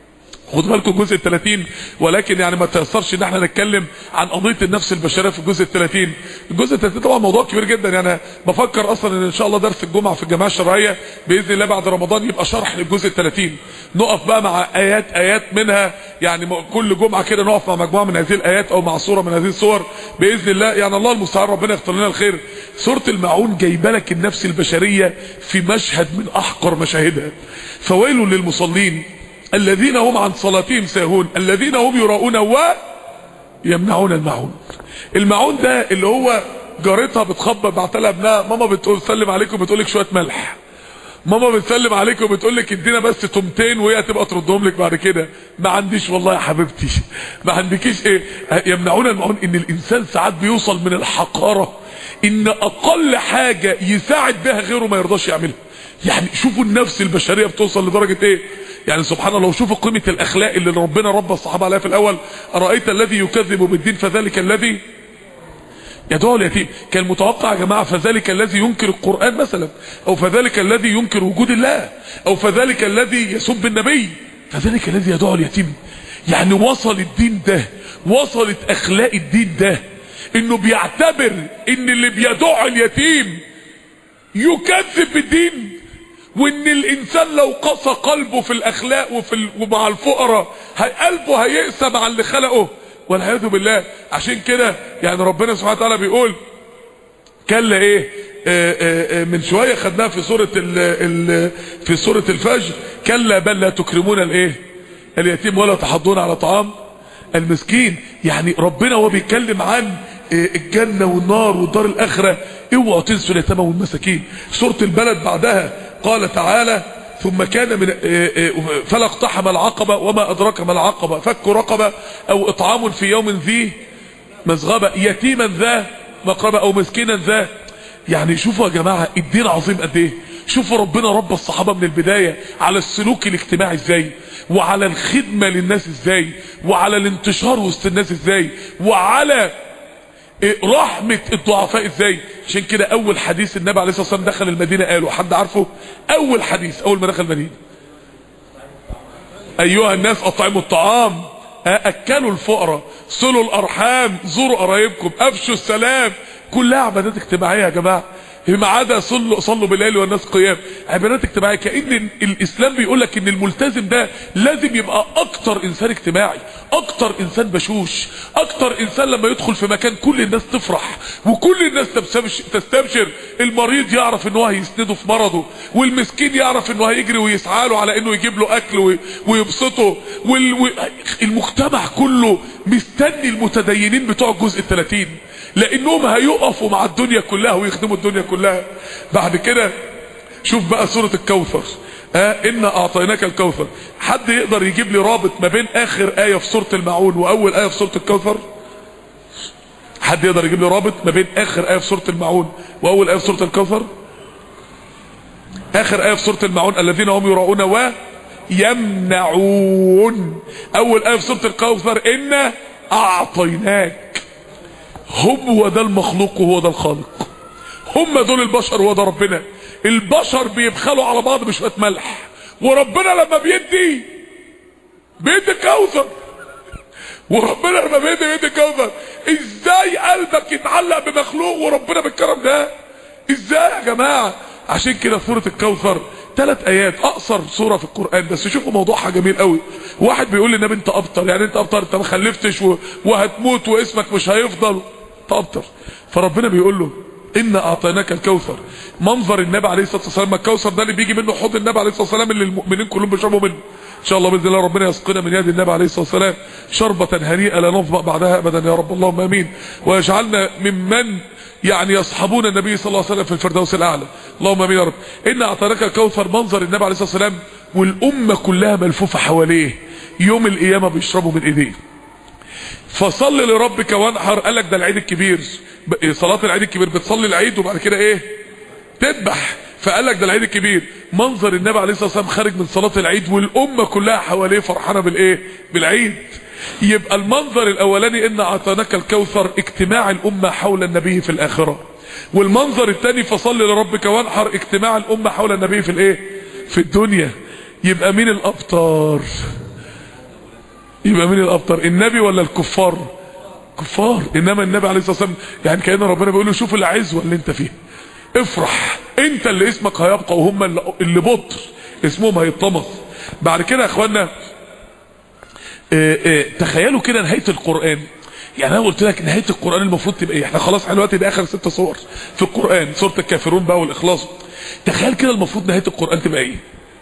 خدوا بالكم الجزء ال 30 ولكن يعني ما تيسرش ان احنا نتكلم عن قضيه النفس البشريه في الجزء ال 30 الجزء ال 30 طبعا موضوع كبير جدا يعني بفكر اصلا ان ان شاء الله درس الجمعه في الجماعه الشرعيه باذن الله بعد رمضان يبقى شرح للجزء ال 30 نقف بقى مع ايات ايات منها يعني كل جمعه كده نقف مع مجموعه من هذه الايات او مع صوره من هذه الصور باذن الله يعني الله المستعان ربنا يختار لنا الخير سوره المعون جايبه لك النفس البشريه في مشهد من احقر مشاهدها فويل للمصلين الذين هم عن صلاتهم ساهون الذين هم يراؤون و يمنعون المعون المعون ده اللي هو جارتها بتخبط بعت لها ابنها ماما بتقول سلم عليكم بتقول لك شويه ملح ماما بتسلم عليك وبتقول لك ادينا بس تومتين وهي هتبقى تردهم لك بعد كده ما عنديش والله يا حبيبتي ما عندكيش ايه يمنعون المعون ان الانسان ساعات بيوصل من الحقاره ان اقل حاجه يساعد بها غيره ما يرضاش يعملها يعني شوفوا النفس البشريه بتوصل لدرجه ايه يعني سبحان الله وشوفوا قيمه الاخلاق اللي ربنا ربى الصحابه عليها في الاول ارايت الذي يكذب بالدين فذلك الذي يدعو اليتيم كان متوقع يا جماعة فذلك الذي ينكر القرآن مثلا او فذلك الذي ينكر وجود الله او فذلك الذي يسب النبي فذلك الذي يدعو اليتيم يعني وصل الدين ده وصلت اخلاق الدين ده انه بيعتبر ان اللي بيدعو اليتيم يكذب بالدين وان الانسان لو قسى قلبه في الاخلاق وفي ال... ومع الفقراء قلبه هيقسى مع اللي خلقه والعياذ بالله عشان كده يعني ربنا سبحانه وتعالى بيقول كلا ايه آآ آآ من شويه خدناها في سوره ال ال في سوره الفجر كلا بل لا تكرمون الايه اليتيم ولا تحضون على طعام المسكين يعني ربنا وهو بيتكلم عن الجنه والنار والدار الاخره اوعوا تنسوا اليتامى والمساكين سوره البلد بعدها قال تعالى ثم كان من فلا اقتحم العقبة وما أدرك ما العقبة فك رقبة أو إطعام في يوم ذي مزغبة يتيما ذا مقربة أو مسكينا ذا يعني شوفوا يا جماعة الدين عظيم قد ايه شوفوا ربنا رب الصحابة من البداية على السلوك الاجتماعي ازاي وعلى الخدمة للناس ازاي وعلى الانتشار وسط الناس ازاي وعلى رحمة الضعفاء ازاي عشان كده اول حديث النبي عليه الصلاة والسلام دخل المدينة قاله حد عارفه اول حديث اول ما دخل المدينة ايها الناس اطعموا الطعام اكلوا الفقراء صلوا الارحام زوروا قرايبكم افشوا السلام كلها عبادات اجتماعية يا جماعة ما عدا صلوا صلوا بالليل والناس قيام عبادات اجتماعيه كان الاسلام بيقول لك ان الملتزم ده لازم يبقى اكتر انسان اجتماعي اكتر انسان بشوش اكتر انسان لما يدخل في مكان كل الناس تفرح وكل الناس تستبشر المريض يعرف ان هو هيسنده في مرضه والمسكين يعرف ان هو هيجري ويسعى له على انه يجيب له اكل ويبسطه والمجتمع كله مستني المتدينين بتوع الجزء الثلاثين لانهم هيقفوا مع الدنيا كلها ويخدموا الدنيا كلها بعد كده شوف بقى سورة الكوثر اه انا اعطيناك الكوثر حد يقدر يجيب لي رابط ما بين اخر اية في سورة المعون واول اية في سورة الكوثر حد يقدر يجيب لي رابط ما بين اخر اية في سورة المعون واول اية في سورة الكوثر اخر اية في سورة المعون الذين هم يراؤون ويمنعون اول اية في سورة الكوثر انا اعطيناك هو ده المخلوق وهو ده الخالق هم دول البشر وهو ده ربنا البشر بيبخلوا على بعض بشويه ملح وربنا لما بيدي بيدي كوثر وربنا لما بيدي بيدي كوثر ازاي قلبك يتعلق بمخلوق وربنا بالكرم ده ازاي يا جماعه عشان كده سوره الكوثر ثلاث ايات اقصر سوره في القران بس شوفوا موضوعها جميل قوي واحد بيقول للنبي انت ابطر يعني انت ابطر انت ما خلفتش وهتموت واسمك مش هيفضل انت ابطر فربنا بيقول له إن أعطيناك الكوثر منظر النبي عليه الصلاة والسلام الكوثر ده اللي بيجي منه حوض النبي عليه الصلاة والسلام اللي المؤمنين كلهم بيشربوا منه إن شاء الله بإذن الله ربنا يسقنا من يد النبي عليه الصلاة والسلام شربة هنيئة لا نظمأ بعدها أبدا يا رب اللهم أمين ويجعلنا ممن يعني يصحبون النبي صلى الله عليه وسلم في الفردوس الأعلى اللهم أمين يا رب إن أعطيناك الكوثر منظر النبي عليه الصلاة والسلام والأمة كلها ملفوفة حواليه يوم القيامة بيشربوا من إيديه فصل لربك وانحر قال لك ده العيد الكبير صلاة العيد الكبير بتصلي العيد وبعد كده ايه تذبح فقال لك ده العيد الكبير منظر النبي عليه الصلاه والسلام خارج من صلاه العيد والامه كلها حواليه فرحانه بالايه بالعيد يبقى المنظر الاولاني ان اعطيناك الكوثر اجتماع الامه حول النبي في الاخره والمنظر الثاني فصل لربك وانحر اجتماع الامه حول النبي في الايه في الدنيا يبقى مين الابطار يبقى مين الابطر النبي ولا الكفار كفار انما النبي عليه الصلاه والسلام يعني كان ربنا بيقول له شوف العزوه اللي انت فيها افرح انت اللي اسمك هيبقى وهم اللي بطر اسمهم هيطمس بعد كده يا اخوانا اه اه تخيلوا كده نهايه القران يعني انا قلت لك نهايه القران المفروض تبقى ايه احنا خلاص احنا دلوقتي ده اخر ست صور في القران سوره الكافرون بقى والاخلاص تخيل كده المفروض نهايه القران تبقى ايه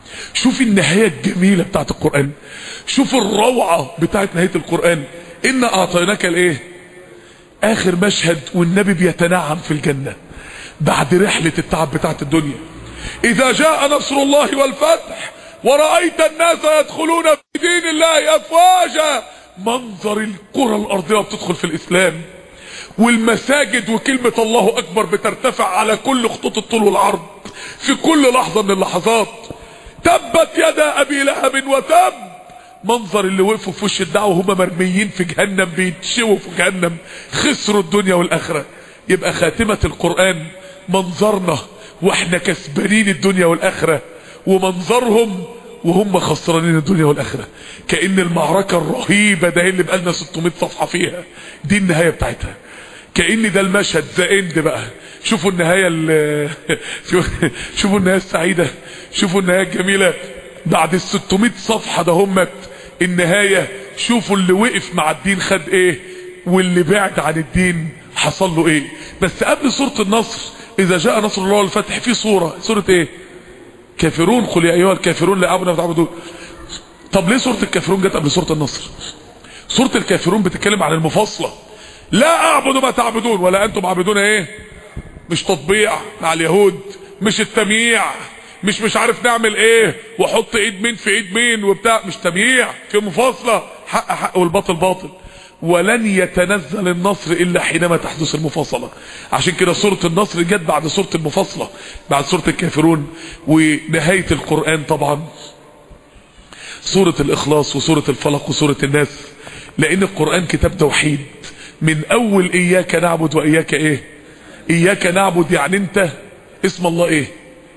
شوف النهاية الجميلة بتاعت القرآن شوف الروعة بتاعت نهاية القرآن إن أعطيناك الإيه آخر مشهد والنبي بيتنعم في الجنة بعد رحلة التعب بتاعت الدنيا إذا جاء نصر الله والفتح ورأيت الناس يدخلون في دين الله أفواجا منظر القرى الأرضية بتدخل في الإسلام والمساجد وكلمة الله أكبر بترتفع على كل خطوط الطول والعرض في كل لحظة من اللحظات تبت يدا أبي لهب وتب منظر اللي وقفوا في وش الدعوة وهم مرميين في جهنم بيتشووا في جهنم خسروا الدنيا والآخرة يبقى خاتمة القرآن منظرنا واحنا كسبانين الدنيا والآخرة ومنظرهم وهم خسرانين الدنيا والآخرة كأن المعركة الرهيبة ده اللي بقالنا 600 صفحة فيها دي النهاية بتاعتها كأن ده المشهد ذا اند بقى شوفوا النهاية شوفوا النهاية السعيدة شوفوا النهاية الجميلة بعد ال 600 صفحة ده همت النهاية شوفوا اللي وقف مع الدين خد ايه واللي بعد عن الدين حصل له ايه بس قبل سورة النصر اذا جاء نصر الله والفتح في صورة صورة ايه كافرون قل يا ايها الكافرون لا اعبد ما تعبدون طب ليه سورة الكافرون جت قبل سورة النصر سورة الكافرون بتتكلم عن المفاصلة لا اعبد ما تعبدون ولا انتم عابدون ايه مش تطبيع مع اليهود مش التمييع مش مش عارف نعمل ايه واحط ايد مين في ايد مين وبتاع مش تمييع في مفاصلة حق حق والباطل باطل ولن يتنزل النصر الا حينما تحدث المفاصلة عشان كده سورة النصر جت بعد سورة المفاصلة بعد سورة الكافرون ونهاية القرآن طبعا سورة الاخلاص وسورة الفلق وسورة الناس لان القرآن كتاب توحيد من اول اياك نعبد واياك ايه اياك نعبد يعني انت اسم الله ايه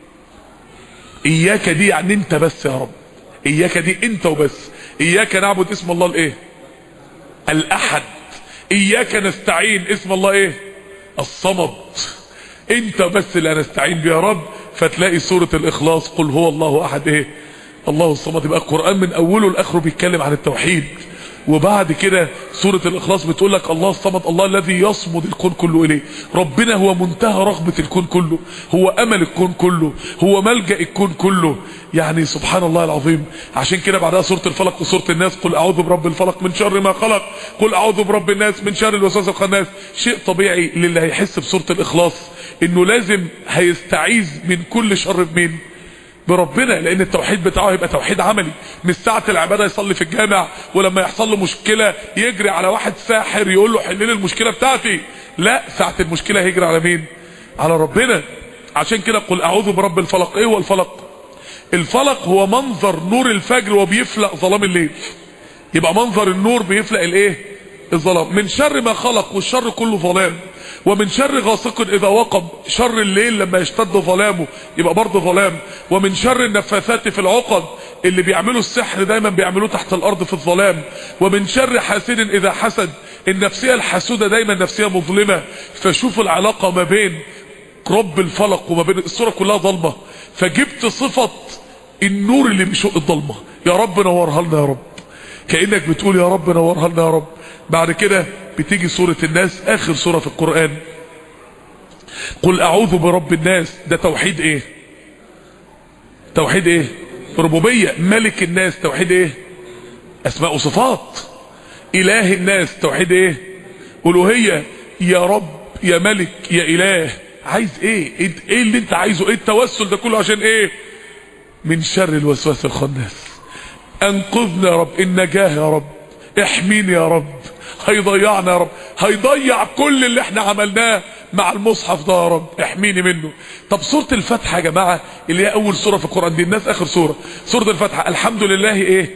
اياك دي يعني انت بس يا رب اياك دي انت وبس اياك نعبد اسم الله الايه الاحد اياك نستعين اسم الله ايه الصمد انت بس اللي نستعين بيه يا رب فتلاقي سورة الاخلاص قل هو الله احد ايه الله الصمد يبقى القرآن من اوله لاخره بيتكلم عن التوحيد وبعد كده سورة الإخلاص بتقول لك الله الصمد الله الذي يصمد الكون كله إليه ربنا هو منتهى رغبة الكون كله هو أمل الكون كله هو ملجأ الكون كله يعني سبحان الله العظيم عشان كده بعدها سورة الفلق وسورة الناس قل أعوذ برب الفلق من شر ما خلق قل أعوذ برب الناس من شر الوسواس الخناس شيء طبيعي للي هيحس بسورة الإخلاص إنه لازم هيستعيذ من كل شر بمين بربنا لان التوحيد بتاعه يبقى توحيد عملي مش ساعة العبادة يصلي في الجامع ولما يحصل له مشكلة يجري على واحد ساحر يقول له حل لي المشكلة بتاعتي لا ساعة المشكلة هيجري على مين على ربنا عشان كده قل اعوذ برب الفلق ايه هو الفلق الفلق هو منظر نور الفجر وبيفلق ظلام الليل يبقى منظر النور بيفلق الايه الظلام من شر ما خلق والشر كله ظلام ومن شر غاسق اذا وقب شر الليل لما يشتد ظلامه يبقى برضه ظلام ومن شر النفاثات في العقد اللي بيعملوا السحر دايما بيعملوه تحت الارض في الظلام ومن شر حاسد اذا حسد النفسية الحسودة دايما نفسية مظلمة فشوفوا العلاقة ما بين رب الفلق وما بين الصورة كلها ظلمة فجبت صفة النور اللي بيشق الظلمة يا رب نورها لنا يا رب كأنك بتقول يا رب نورها لنا يا رب بعد كده بتيجي سورة الناس اخر سورة في القرآن قل اعوذ برب الناس ده توحيد ايه توحيد ايه ربوبية ملك الناس توحيد ايه اسماء وصفات اله الناس توحيد ايه الوهية يا رب يا ملك يا اله عايز ايه ايه اللي انت عايزه ايه التوسل ده كله عشان ايه من شر الوسواس الخناس انقذنا يا رب النجاة يا رب احميني يا رب هيضيعنا يا رب هيضيع كل اللي احنا عملناه مع المصحف ده يا رب احميني منه طب سورة الفتحة يا جماعة اللي هي اول سورة في القرآن دي الناس اخر سورة سورة الفتحة الحمد لله ايه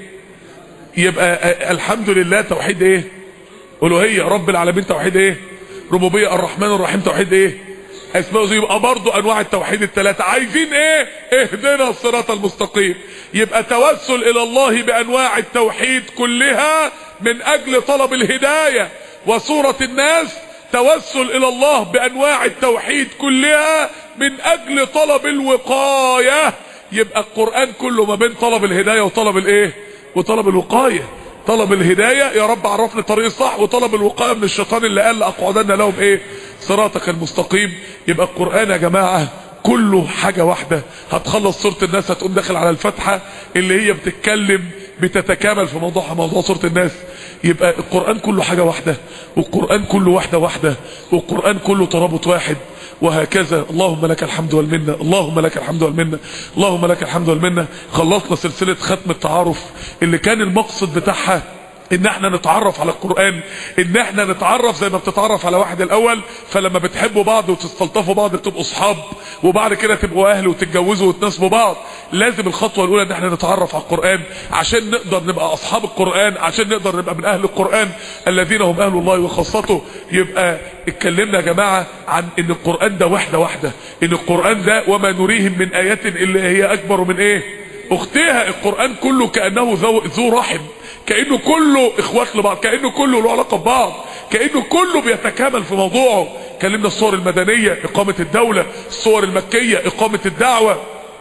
يبقى الحمد لله توحيد ايه الوهية رب العالمين توحيد ايه ربوبية الرحمن الرحيم توحيد ايه اسماء يبقى برضو انواع التوحيد الثلاثة عايزين ايه اهدنا الصراط المستقيم يبقى توسل الى الله بانواع التوحيد كلها من اجل طلب الهداية وسورة الناس توسل الى الله بانواع التوحيد كلها من اجل طلب الوقاية يبقى القرآن كله ما بين طلب الهداية وطلب الايه وطلب الوقاية طلب الهداية يا رب عرفني الطريق الصح وطلب الوقاية من الشيطان اللي قال لأقعدن لهم ايه صراطك المستقيم يبقى القرآن يا جماعة كله حاجة واحدة هتخلص سورة الناس هتقوم داخل على الفتحة اللي هي بتتكلم بتتكامل في موضوعها موضوع سورة الناس يبقى القرآن كله حاجة واحدة والقرآن كله واحدة واحدة والقرآن كله ترابط واحد وهكذا اللهم لك الحمد والمنة اللهم لك الحمد والمنة اللهم لك الحمد والمنة خلصنا سلسلة ختم التعارف اللي كان المقصد بتاعها ان احنا نتعرف على القرآن ان احنا نتعرف زي ما بتتعرف على واحد الاول فلما بتحبوا بعض وتستلطفوا بعض بتبقوا اصحاب وبعد كده تبقوا اهل وتتجوزوا وتناسبوا بعض لازم الخطوة الاولى ان احنا نتعرف على القرآن عشان نقدر نبقى اصحاب القرآن عشان نقدر نبقى من اهل القرآن الذين هم اهل الله وخاصته يبقى اتكلمنا يا جماعة عن ان القرآن ده وحدة واحدة ان القرآن ده وما نريهم من ايات اللي هي اكبر من ايه اختها القرآن كله كأنه ذو, ذو رحم كأنه كله اخوات لبعض كأنه كله له علاقة ببعض كأنه كله بيتكامل في موضوعه كلمنا الصور المدنية اقامة الدولة الصور المكية اقامة الدعوة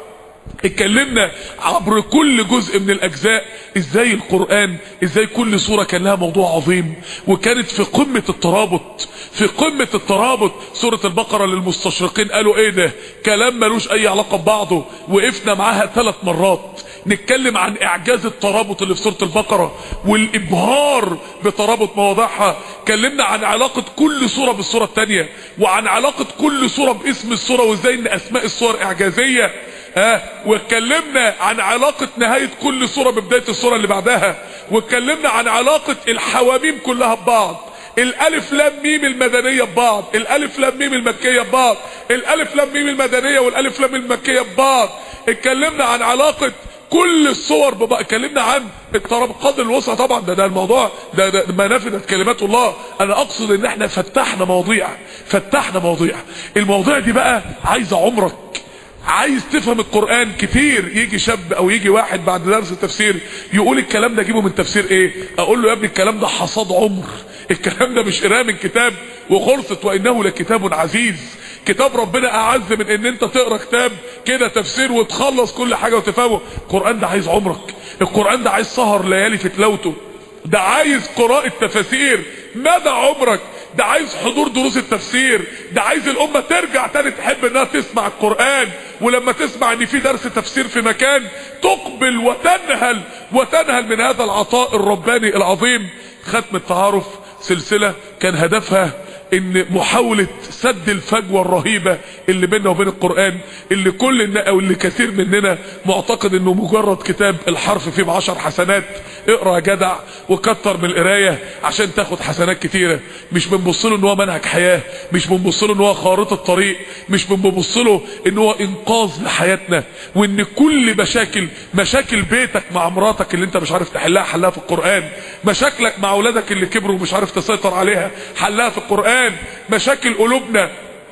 اتكلمنا عبر كل جزء من الاجزاء ازاي القرآن ازاي كل صورة كان لها موضوع عظيم وكانت في قمة الترابط في قمة الترابط سورة البقرة للمستشرقين قالوا ايه ده كلام ملوش اي علاقة ببعضه وقفنا معاها ثلاث مرات نتكلم عن اعجاز الترابط اللي في سورة البقرة والابهار بترابط مواضيعها اتكلمنا عن علاقة كل سورة بالسورة التانية وعن علاقة كل سورة باسم السورة وازاي ان اسماء السور اعجازية ها واتكلمنا عن علاقة نهاية كل سورة ببداية السورة اللي بعدها واتكلمنا عن علاقة الحواميم كلها ببعض الالف لام ميم المدنية ببعض الالف لام ميم المكية ببعض الالف لام ميم المدنية والالف لام المكية ببعض اتكلمنا عن علاقة كل الصور ببقى اتكلمنا عن الطرابقات الوسطى طبعا ده ده الموضوع ده, ده ما نفذت كلمات الله انا اقصد ان احنا فتحنا مواضيع فتحنا مواضيع المواضيع دي بقى عايزه عمرك عايز تفهم القرآن كتير يجي شاب او يجي واحد بعد درس التفسير يقول الكلام ده جيبه من تفسير ايه اقول له يا ابني الكلام ده حصاد عمر الكلام ده مش قراءه من كتاب وخلصت وانه لكتاب عزيز كتاب ربنا اعز من ان انت تقرا كتاب كده تفسير وتخلص كل حاجه وتفهمه القران ده عايز عمرك القران ده عايز سهر ليالي في تلاوته ده عايز قراءه تفاسير مدى عمرك ده عايز حضور دروس التفسير ده عايز الامه ترجع تاني تحب انها تسمع القران ولما تسمع ان في درس تفسير في مكان تقبل وتنهل وتنهل من هذا العطاء الرباني العظيم ختم التعارف سلسله كان هدفها ان محاولة سد الفجوة الرهيبة اللي بيننا وبين القرآن اللي كل او اللي كثير مننا معتقد انه مجرد كتاب الحرف فيه بعشر حسنات اقرا يا جدع وكتر من القراية عشان تاخد حسنات كتيرة مش بنبص له ان هو منهج حياة مش بنبص له ان هو خارطة طريق مش بنبص له ان هو انقاذ لحياتنا وان كل مشاكل مشاكل بيتك مع مراتك اللي انت مش عارف تحلها حلها في القرآن مشاكلك مع اولادك اللي كبروا ومش عارف تسيطر عليها حلها في القرآن مشاكل قلوبنا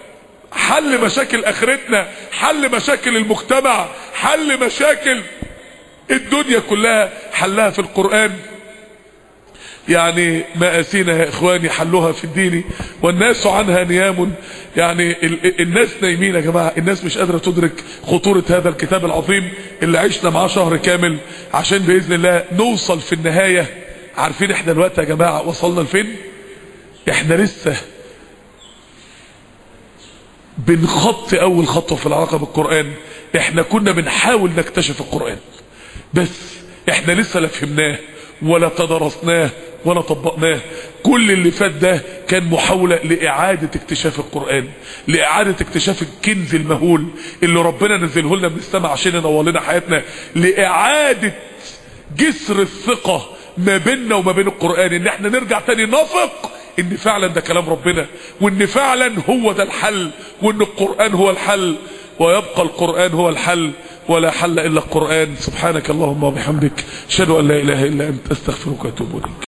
حل مشاكل اخرتنا حل مشاكل المجتمع حل مشاكل الدنيا كلها حلها في القرآن يعني مآسينا يا اخواني حلوها في الدين والناس عنها نيام يعني ال الناس نايمين يا جماعة الناس مش قادرة تدرك خطورة هذا الكتاب العظيم اللي عشنا معاه شهر كامل عشان بإذن الله نوصل في النهاية عارفين احنا الوقت يا جماعة وصلنا لفين احنا لسه بنخط اول خطوة في العلاقة بالقرآن احنا كنا بنحاول نكتشف القرآن بس احنا لسه لا فهمناه ولا تدرسناه ولا طبقناه كل اللي فات ده كان محاولة لإعادة اكتشاف القرآن لإعادة اكتشاف الكنز المهول اللي ربنا نزله لنا من السماء عشان ينور لنا حياتنا لإعادة جسر الثقة ما بيننا وما بين القرآن ان احنا نرجع تاني نثق ان فعلا ده كلام ربنا وان فعلا هو ده الحل وان القرآن هو الحل ويبقى القرآن هو الحل ولا حل الا القرآن سبحانك اللهم وبحمدك اشهد ان لا اله الا انت استغفرك واتوب اليك